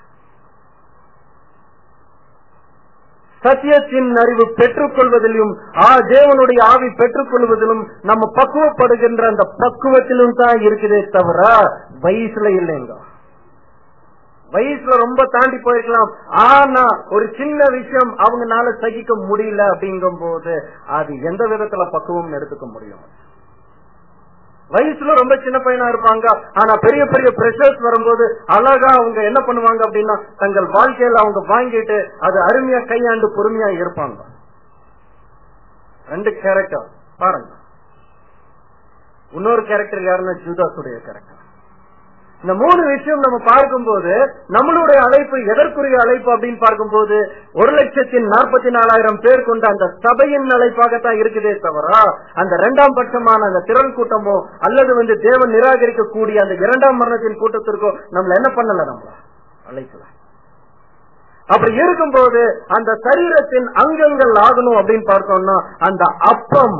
சத்தியத்தின் அறிவு பெற்றுக்கொள்வதிலும் ஆ தேவனுடைய ஆவி பெற்றுக்கொள்வதிலும் நம்ம பக்குவப்படுகின்ற அந்த பக்குவத்திலும் தான் இருக்குதே தவிர வயசுல இல்லைங்க வயசுல ரொம்ப தாண்டி போயிருக்கலாம் ஆனா ஒரு சின்ன விஷயம் அவங்கனால சகிக்க முடியல அப்படிங்கும் போது அது எந்த விதத்துல பக்குவம் எடுத்துக்க முடியும் வயசுல ரொம்ப சின்ன பையனா இருப்பாங்க ஆனா பெரிய பெரிய பிரஷர்ஸ் வரும்போது அழகா அவங்க என்ன பண்ணுவாங்க அப்படின்னா தங்கள் வாழ்க்கையில அவங்க வாங்கிட்டு அது அருமையா கையாண்டு பொறுமையா இருப்பாங்க ரெண்டு கேரக்டர் பாருங்க இன்னொரு கேரக்டர் யாருன்னா ஜூதாஸுடைய கேரக்டர் இந்த மூணு விஷயம் நம்ம பார்க்கும்போது நம்மளுடைய அழைப்பு எதற்குரிய அழைப்பு அப்படின்னு பார்க்கும்போது ஒரு லட்சத்தி நாற்பத்தி நாலாயிரம் பேர் கொண்ட அந்த சபையின் அழைப்பாகத்தான் இருக்குதே தவிர அந்த இரண்டாம் பட்சமான அந்த திரள் கூட்டமோ அல்லது வந்து தேவன் நிராகரிக்கக்கூடிய அந்த இரண்டாம் மரணத்தின் கூட்டத்திற்கோ நம்மள என்ன பண்ணல நம்மள அழைக்கல அப்படி இருக்கும்போது அந்த சரீரத்தின் அங்கங்கள் ஆகணும் அப்படின்னு பார்த்தோம்னா அந்த அப்பம்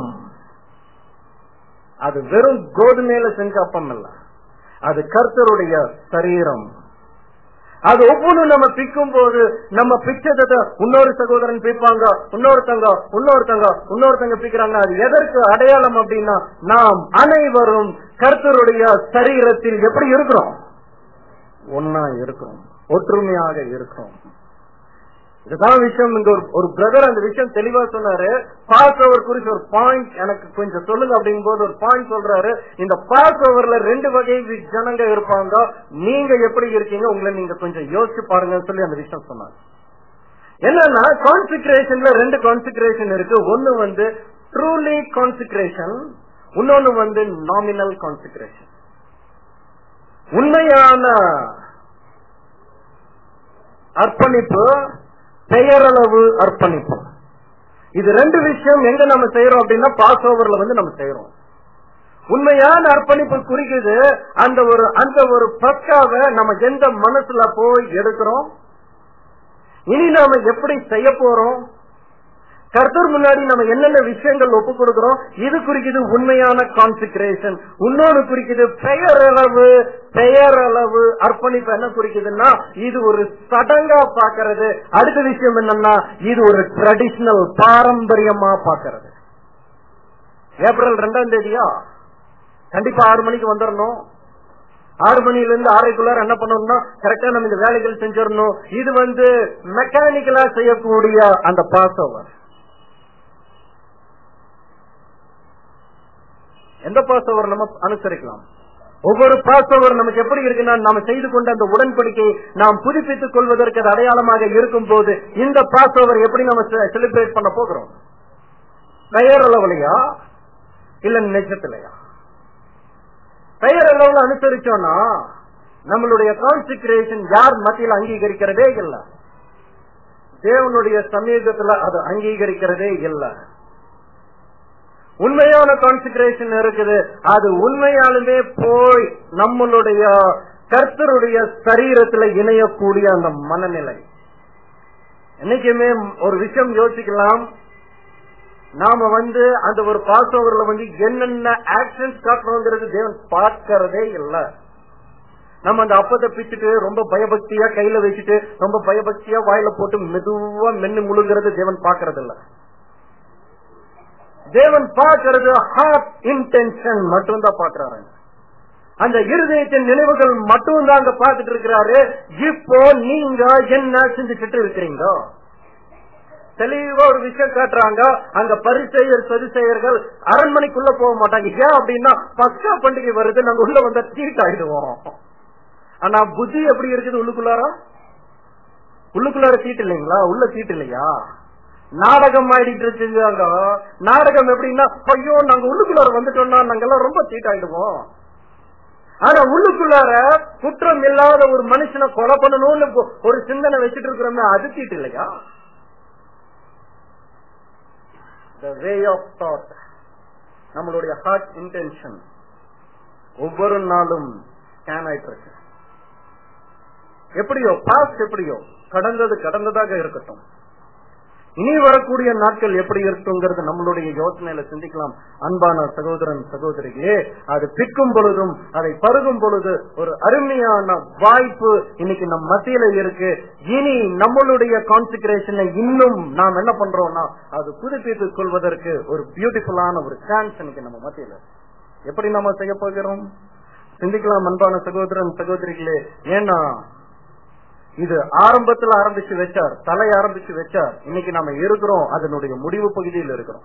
அது வெறும் கோதுமையில செஞ்ச அப்பம் இல்ல அது கர்த்தருடைய சரீரம் அது ஒவ்வொன்றும் நம்ம பிக்கும் போது நம்ம பிச்சதை இன்னொரு சகோதரன் பிப்பாங்க இன்னொருத்தங்க இன்னொருத்தங்க இன்னொருத்தங்க பிக்கிறாங்க அது எதற்கு அடையாளம் அப்படின்னா நாம் அனைவரும் கர்த்தருடைய சரீரத்தில் எப்படி இருக்கிறோம் ஒன்னா இருக்கிறோம் ஒற்றுமையாக இருக்கிறோம் இதுதான் விஷயம் இங்க ஒரு ஒரு பிரதர் அந்த விஷயம் தெளிவா சொன்னாரு பாஸ் ஓவர் குறிச்சு ஒரு பாயிண்ட் எனக்கு கொஞ்சம் சொல்லுங்க அப்படிங்கும் போது ஒரு பாயிண்ட் சொல்றாரு இந்த பாஸ் ஓவர்ல ரெண்டு வகை வி- ஜனங்க இருப்பாங்க நீங்க எப்படி இருக்கீங்க உங்களை நீங்க கொஞ்சம் யோசிச்சு பாருங்கன்னு சொல்லி அந்த விஷயம் சொன்னாரு என்னன்னா கான்சிக்ரேஷன்ல ரெண்டு கான்சிக்ரேஷன் இருக்கு ஒன்னு வந்து ட்ரூலி கான்சிக்ரேஷன் இன்னொன்னு வந்து நாமினல் கான்சிக்ரேஷன் உண்மையான அர்ப்பணிப்பு பெயரளவு அர்ப்பணிப்பு இது ரெண்டு விஷயம் எங்க நம்ம செய்யறோம் அப்படின்னா பாஸ் ஓவர்ல வந்து நம்ம செய்யறோம் உண்மையான அர்ப்பணிப்பு குறிக்குது அந்த ஒரு அந்த ஒரு பக்காவை நம்ம எந்த மனசுல போய் எடுக்கிறோம் இனி நாம எப்படி செய்ய போறோம் கர்த்தர் முன்னாடி நம்ம என்னென்ன விஷயங்கள் ஒப்பு கொடுக்கிறோம் இது குறிக்குது உண்மையான கான்சிக்ரேஷன் இன்னொன்னு குறிக்குது பெயரளவு பெயரளவு அர்ப்பணிப்பு என்ன குறிக்குதுன்னா இது ஒரு சடங்கா பாக்குறது அடுத்த விஷயம் என்னன்னா இது ஒரு ட்ரெடிஷனல் பாரம்பரியமா பாக்குறது ஏப்ரல் ரெண்டாம் தேதியா கண்டிப்பா ஆறு மணிக்கு வந்துடணும் ஆறு மணில இருந்து ஆறைக்குள்ளார என்ன பண்ணணும்னா கரெக்டா நம்ம இந்த வேலைகள் செஞ்சிடணும் இது வந்து மெக்கானிக்கலா செய்யக்கூடிய அந்த பாஸ் ஓவர் எந்த பாஸ் ஓவர் நம்ம அனுசரிக்கலாம் ஒவ்வொரு பாஸ் ஓவர் நமக்கு எப்படி இருக்குன்னா நாம செய்து கொண்ட அந்த உடன்படிக்கை நாம் புதுப்பித்துக் கொள்வதற்கு அது அடையாளமாக இருக்கும் போது இந்த பாஸ் ஓவர் எப்படி நம்ம செலிப்ரேட் பண்ண போகிறோம் பெயர் அளவுலையா இல்ல நிஜத்திலையா பெயர் அளவுல அனுசரிச்சோம்னா நம்மளுடைய கான்சிக்ரேஷன் யார் மத்தியில் அங்கீகரிக்கிறதே இல்ல தேவனுடைய சமீபத்துல அது அங்கீகரிக்கிறதே இல்லை உண்மையான கான்சிக்ரேஷன் இருக்குது அது உண்மையாலுமே போய் நம்மளுடைய கர்த்தருடைய சரீரத்துல இணையக்கூடிய அந்த மனநிலை என்னைக்குமே ஒரு விஷயம் யோசிக்கலாம் நாம வந்து அந்த ஒரு பாஸ் ஓவர்ல வந்து என்னென்ன ஆக்ஷன்ஸ் காட்டுறோங்கிறது தேவன் பார்க்கறதே இல்ல நம்ம அந்த அப்பத்தை பிச்சுட்டு ரொம்ப பயபக்தியா கையில வச்சுட்டு ரொம்ப பயபக்தியா வாயில போட்டு மெதுவா மென்னு முழுங்கிறது தேவன் பார்க்கறது இல்ல தேவன் பார்க்கிறது ஹார்ட் இன்டென்ஷன் மட்டும்தான் பாக்குறாரு அந்த இருதயத்தின் நினைவுகள் மட்டும் தான் அங்க பாத்துட்டு இருக்கிறாரு இப்போ நீங்க என்ன செஞ்சுட்டு இருக்கிறீங்க தெளிவா ஒரு விஷயம் காட்டுறாங்க அங்க பரிசெயர் சரிசெயர்கள் அரண்மனைக்குள்ள போக மாட்டாங்க ஏன் அப்படின்னா பக்கா பண்டிகை வருது நாங்க உள்ள வந்தா சீட் ஆயிடுவோம் ஆனா புத்தி எப்படி இருக்குது உள்ளுக்குள்ளார உள்ளுக்குள்ளார சீட் இல்லைங்களா உள்ள சீட் இல்லையா நாடகம் ஆயிட்டு இருக்காங்க நாடகம் எப்படின்னா ஐயோ நாங்க உள்ளுக்குள்ளார வந்துட்டோம்னா நாங்கெல்லாம் ரொம்ப சீட் ஆயிடுவோம் ஆனா உள்ளுக்குள்ளார குற்றம் இல்லாத ஒரு மனுஷனை கொலை பண்ணணும்னு ஒரு சிந்தனை வச்சுட்டு இருக்கிறோமே அது சீட் இல்லையா த வே ஆஃப் தாட் நம்மளுடைய ஹார்ட் இன்டென்ஷன் ஒவ்வொரு நாளும் ஸ்கேன் ஆயிட்டு இருக்கு எப்படியோ பாஸ்ட் எப்படியோ கடந்தது கடந்ததாக இருக்கட்டும் இனி வரக்கூடிய நாட்கள் எப்படி இருக்குங்கிறது நம்மளுடைய யோசனையில சிந்திக்கலாம் அன்பான சகோதரன் சகோதரிகளே அது பிக்கும் பொழுதும் அதை பருகும் பொழுது ஒரு அருமையான வாய்ப்பு இன்னைக்கு நம் மத்தியில இருக்கு இனி நம்மளுடைய கான்சிகரேஷனை இன்னும் நாம் என்ன பண்றோம்னா அது புதுப்பித்துக் கொள்வதற்கு ஒரு பியூட்டிஃபுல்லான ஒரு சான்ஸ் இன்னைக்கு நம்ம மத்தியில எப்படி நாம செய்ய போகிறோம் சிந்திக்கலாம் அன்பான சகோதரன் சகோதரிகளே ஏன்னா இது ஆரம்பத்துல ஆரம்பிச்சு வச்சார் தலை ஆரம்பிச்சு வச்சார் இன்னைக்கு நாம இருக்கிறோம் அதனுடைய முடிவு பகுதியில் இருக்கிறோம்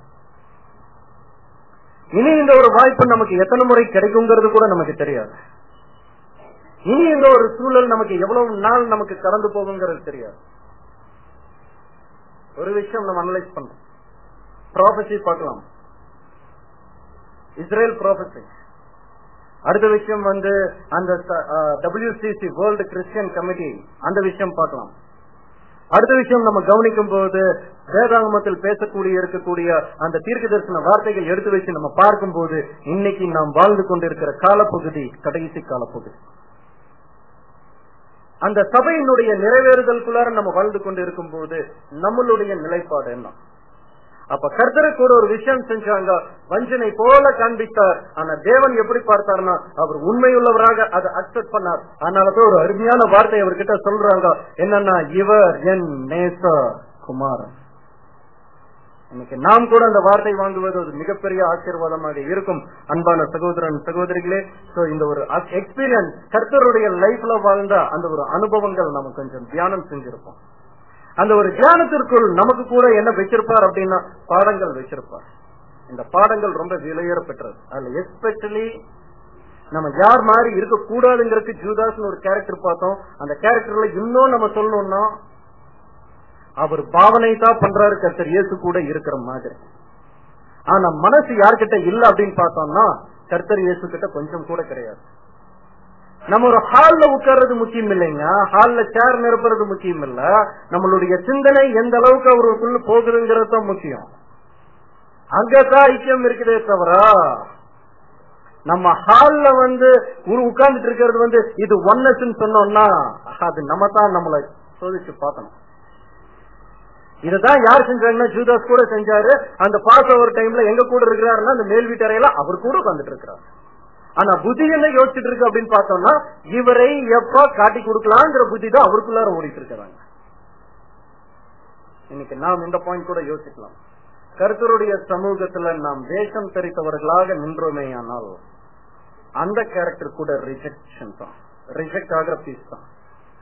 இனி இந்த ஒரு வாய்ப்பு நமக்கு எத்தனை முறை கிடைக்குங்கிறது கூட நமக்கு தெரியாது இனி இந்த ஒரு சூழல் நமக்கு எவ்வளவு நாள் நமக்கு கடந்து போகுங்கிறது தெரியாது ஒரு விஷயம் நம்ம அனலைஸ் பண்றோம் ப்ராபசி பார்க்கலாம் இஸ்ரேல் ப்ராபசி அடுத்த விஷயம் வந்து அந்த டபிள்யூசிசி வேர்ல்டு கிறிஸ்டியன் கமிட்டி அந்த விஷயம் பார்க்கலாம் அடுத்த விஷயம் நம்ம கவனிக்கும் போது வேதாகமத்தில் பேசக்கூடிய இருக்கக்கூடிய அந்த தீர்க்க தரிசன வார்த்தைகள் எடுத்து வச்சு நம்ம பார்க்கும் போது இன்னைக்கு நாம் வாழ்ந்து கொண்டிருக்கிற காலப்பகுதி கடைசி காலப்பகுதி அந்த சபையினுடைய நிறைவேறுதலுக்குள்ளார நம்ம வாழ்ந்து கொண்டு இருக்கும் போது நம்மளுடைய நிலைப்பாடு என்ன அப்ப கர்த்தரை கூட ஒரு விஷயம் செஞ்சாங்க வஞ்சனை போல காண்பித்தார் ஆனா தேவன் எப்படி பார்த்தார்னா அவர் உண்மையுள்ளவராக அதை அக்செப்ட் பண்ணார் அதனாலதான் ஒரு அருமையான வார்த்தை அவர்கிட்ட சொல்றாங்க என்னன்னா இவர் என் நேச குமாரன் இன்னைக்கு நாம் கூட அந்த வார்த்தை வாங்குவது ஒரு மிகப்பெரிய ஆசீர்வாதமாக இருக்கும் அன்பான சகோதரன் சகோதரிகளே சோ இந்த ஒரு எக்ஸ்பீரியன்ஸ் கர்த்தருடைய லைஃப்ல வாழ்ந்த அந்த ஒரு அனுபவங்கள் நம்ம கொஞ்சம் தியானம் செஞ்சிருப்போம் அந்த ஒரு தியானத்திற்குள் நமக்கு கூட என்ன வச்சிருப்பார் அப்படின்னா பாடங்கள் வச்சிருப்பார் இந்த பாடங்கள் ரொம்ப விலையேற பெற்றது அதுல எஸ்பெஷலி நம்ம யார் மாதிரி இருக்க கூடாதுங்கிறதுக்கு ஜூதாஸ் ஒரு கேரக்டர் பார்த்தோம் அந்த கேரக்டர்ல இன்னும் நம்ம சொல்லணும்னா அவர் பாவனை தான் பண்றாரு கர்த்தர் இயேசு கூட இருக்கிற மாதிரி ஆனா மனசு யார்கிட்ட இல்ல அப்படின்னு பார்த்தோம்னா கர்த்தர் இயேசு கிட்ட கொஞ்சம் கூட கிடையாது நம்ம ஒரு ஹால்ல உட்கார்றது முக்கியம் இல்லைங்க ஹால்ல சேர் நிரப்புறது முக்கியம் இல்ல நம்மளுடைய சிந்தனை எந்த அளவுக்கு அவருக்குள்ள போகுதுங்கிறது தான் முக்கியம் அங்கதான் ஐக்கியம் இருக்குதே தவிர நம்ம ஹால்ல வந்து உட்கார்ந்துட்டு இருக்கிறது வந்து இது ஒன்னஸ் சொன்னோம்னா அது நம்ம தான் நம்மளை சோதிச்சு பார்க்கணும் இதுதான் யார் செஞ்சாங்கன்னா ஜூதாஸ் கூட செஞ்சாரு அந்த பாஸ் ஓவர் டைம்ல எங்க கூட இருக்கிறாருன்னா அந்த மேல் வீட்டறையில அவர் கூட உட்காந்துட்டு இருக்கிறார் ஆனா புத்தி என்ன யோசிச்சுட்டு இருக்கு அப்படின்னு பார்த்தோம்னா இவரை எப்ப காட்டி கொடுக்கலாங்கிற புத்தி தான் அவருக்குள்ளார ஓடிட்டு இருக்கிறாங்க இன்னைக்கு நாம் இந்த பாயிண்ட் கூட யோசிக்கலாம் கருத்தருடைய சமூகத்துல நாம் வேஷம் தெரித்தவர்களாக நின்றோமே ஆனால் அந்த கேரக்டர் கூட ரிஜெக்ஷன் தான் ரிஜெக்ட் ஆகிற பீஸ் தான்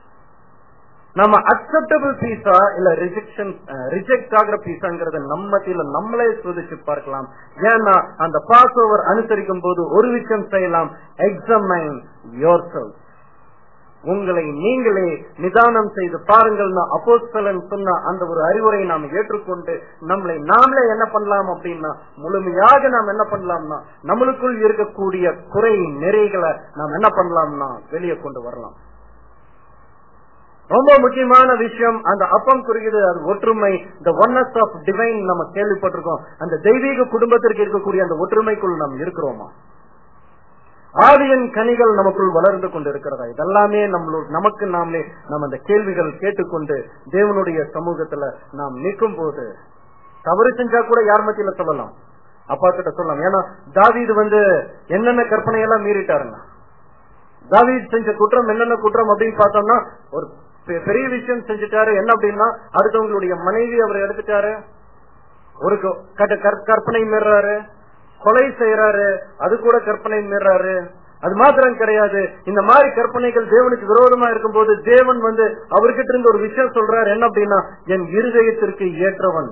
நம்ம அக்செப்டபிள் பீஸா இல்ல ரிஜெக்ஷன் ரிஜெக்ட் ஆகிற பீஸாங்கிறத நம்ம மத்தியில நம்மளே சோதிச்சு பார்க்கலாம் ஏன்னா அந்த பாஸ் ஓவர் அனுசரிக்கும் போது ஒரு விஷயம் செய்யலாம் எக்ஸமைன் யோர் செல் உங்களை நீங்களே நிதானம் செய்து பாருங்கள் அப்போஸ்தலன் சொன்ன அந்த ஒரு அறிவுரையை நாம் ஏற்றுக்கொண்டு நம்மளை நாமளே என்ன பண்ணலாம் அப்படின்னா முழுமையாக நாம் என்ன பண்ணலாம்னா நம்மளுக்குள் இருக்கக்கூடிய குறை நிறைகளை நாம் என்ன பண்ணலாம்னா வெளியே கொண்டு வரலாம் ரொம்ப முக்கியமான விஷயம் அந்த அப்பம் குறிக்கிறது அது ஒற்றுமை இந்த ஒன்னஸ் ஆஃப் டிவைன் நம்ம கேள்விப்பட்டிருக்கோம் அந்த தெய்வீக குடும்பத்திற்கு இருக்கக்கூடிய அந்த ஒற்றுமைக்குள் நாம் இருக்கிறோமா ஆவியின் கனிகள் நமக்குள் வளர்ந்து கொண்டு இருக்கிறதா இதெல்லாமே நம்மளோட நமக்கு நாமளே நம்ம அந்த கேள்விகள் கேட்டுக்கொண்டு தேவனுடைய சமூகத்துல நாம் நிற்கும் போது தவறு செஞ்சா கூட யார் மத்தியில சொல்லலாம் அப்பா கிட்ட சொல்லலாம் ஏன்னா தாவீது வந்து என்னென்ன கற்பனை எல்லாம் மீறிட்டாருங்க தாவீது செஞ்ச குற்றம் என்னென்ன குற்றம் அப்படின்னு பார்த்தோம்னா ஒரு பெரிய விஷயம் செஞ்சுட்டாரு என்ன அப்படின்னா அடுத்தவங்களுடைய மனைவி அவர் எடுத்துட்டாரு ஒரு கற்பனை மீறாரு கொலை செய்யறாரு அது கூட கற்பனை மீறாரு அது மாத்திரம் கிடையாது இந்த மாதிரி கற்பனைகள் தேவனுக்கு விரோதமா இருக்கும் போது தேவன் வந்து அவர்கிட்ட இருந்து ஒரு விஷயம் சொல்றாரு என்ன அப்படின்னா என் இருதயத்திற்கு ஏற்றவன்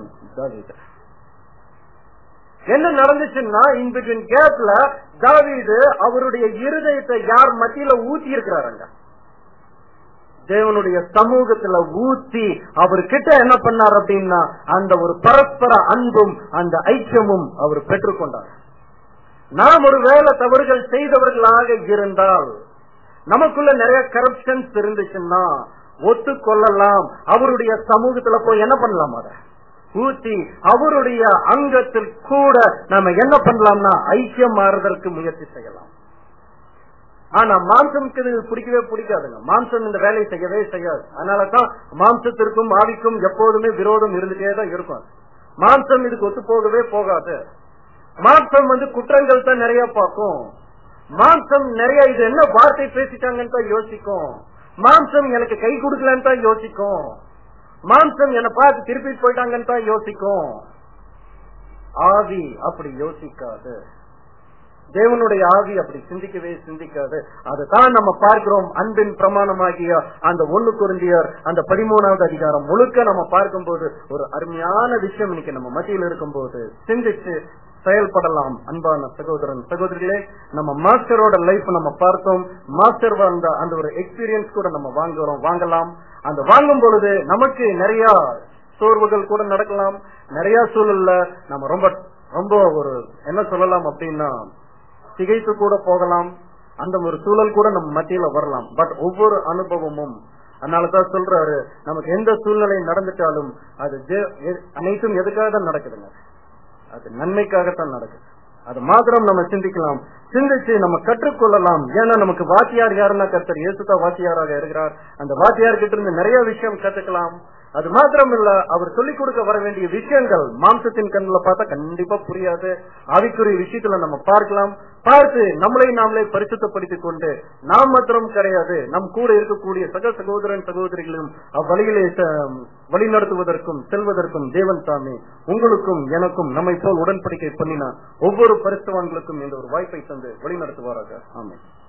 என்ன நடந்துச்சுன்னா இன் பிட்வீன் கேப்ல தாவீது அவருடைய இருதயத்தை யார் மத்தியில ஊத்தி இருக்கிறாருங்க தேவனுடைய சமூகத்துல ஊத்தி அவர் கிட்ட என்ன பண்ணார் அப்படின்னா அந்த ஒரு பரஸ்பர அன்பும் அந்த ஐக்கியமும் அவர் பெற்றுக்கொண்டார் நாம் ஒரு வேலை தவறுகள் செய்தவர்களாக இருந்தால் நமக்குள்ள நிறைய கரப்ஷன்ஸ் இருந்துச்சுன்னா ஒத்துக்கொள்ளலாம் அவருடைய சமூகத்துல போய் என்ன பண்ணலாம் அத ஊத்தி அவருடைய அங்கத்தில் கூட நம்ம என்ன பண்ணலாம்னா ஐக்கியம் மாறுதற்கு முயற்சி செய்யலாம் ஆனா மாம்சம்க்கு இது பிடிக்கவே பிடிக்காதுங்க மாம்சம் இந்த வேலையை செய்யவே செய்யாது அதனாலதான் மாம்சத்திற்கும் ஆவிக்கும் எப்போதுமே விரோதம் இருந்துட்டே தான் இருக்கும் மாம்சம் இதுக்கு ஒத்து போகவே போகாது மாம்சம் வந்து குற்றங்கள் தான் நிறைய பார்க்கும் மாம்சம் நிறைய இது என்ன வார்த்தை பேசிட்டாங்கன்னு தான் யோசிக்கும் மாம்சம் எனக்கு கை கொடுக்கலன்னு தான் யோசிக்கும் மாம்சம் என்னை பார்த்து திருப்பி போயிட்டாங்கன்னு தான் யோசிக்கும் ஆவி அப்படி யோசிக்காது தேவனுடைய ஆவி அப்படி சிந்திக்கவே சிந்திக்காது அதுதான் நம்ம பார்க்கிறோம் அன்பின் பிரமாணமாகிய அந்த ஒண்ணு குறிஞ்சியர் அந்த பதிமூணாவது அதிகாரம் முழுக்க நம்ம பார்க்கும்போது ஒரு அருமையான விஷயம் இன்னைக்கு நம்ம மத்தியில் இருக்கும்போது சிந்திச்சு செயல்படலாம் அன்பான சகோதரன் சகோதரிகளே நம்ம மாஸ்டரோட லைஃப் நம்ம பார்த்தோம் மாஸ்டர் வந்த அந்த ஒரு எக்ஸ்பீரியன்ஸ் கூட நம்ம வாங்குறோம் வாங்கலாம் அந்த வாங்கும் பொழுது நமக்கு நிறைய சோர்வுகள் கூட நடக்கலாம் நிறைய சூழல்ல நம்ம ரொம்ப ரொம்ப ஒரு என்ன சொல்லலாம் அப்படின்னா திகைத்து கூட போகலாம் அந்த ஒரு சூழல் கூட நம்ம மத்தியில வரலாம் பட் ஒவ்வொரு அனுபவமும் அதனாலதான் சொல்றாரு நமக்கு எந்த சூழ்நிலை நடந்துட்டாலும் அது ஜெ- எ- அனைத்தும் எதுக்காக தான் நடக்குதுங்க அது நன்மைக்காகத்தான் நடக்குது அது மாத்திரம் நம்ம சிந்திக்கலாம் சிந்திச்சு நம்ம கற்றுக்கொள்ளலாம் ஏன்னா நமக்கு வாத்தியார் யாருன்னா கர்த்தர் இயேசுதா வாத்தியாராக இருக்கிறார் அந்த வாத்தியார் கிட்ட இருந்து நிறைய விஷயம் கத்துக்கலாம் அது மாத்திரம் இல்ல அவர் சொல்லிக் கொடுக்க வர வேண்டிய விஷயங்கள் மாம்சத்தின் கண்ணுல பார்த்தா கண்டிப்பா புரியாது ஆவிக்குரிய விஷயத்துல நம்ம பார்க்கலாம் பார்த்து நம்மளை நாமளே பரிசுத்தப்படுத்திக் கொண்டு நாம் மாத்திரம் கிடையாது நம் கூட இருக்கக்கூடிய சக சகோதரன் சகோதரிகளும் அவ்வழியிலே ச- வழிநடத்துவதற்கும் செல்வதற்கும் தேவன் தாமே உங்களுக்கும் எனக்கும் நம்மை போல் உடன்படிக்கை பண்ணினார் ஒவ்வொரு பரிசுவான்களுக்கும் இந்த ஒரு வாய்ப்பை தந்து வழிநடத்துவாராக ஆமென்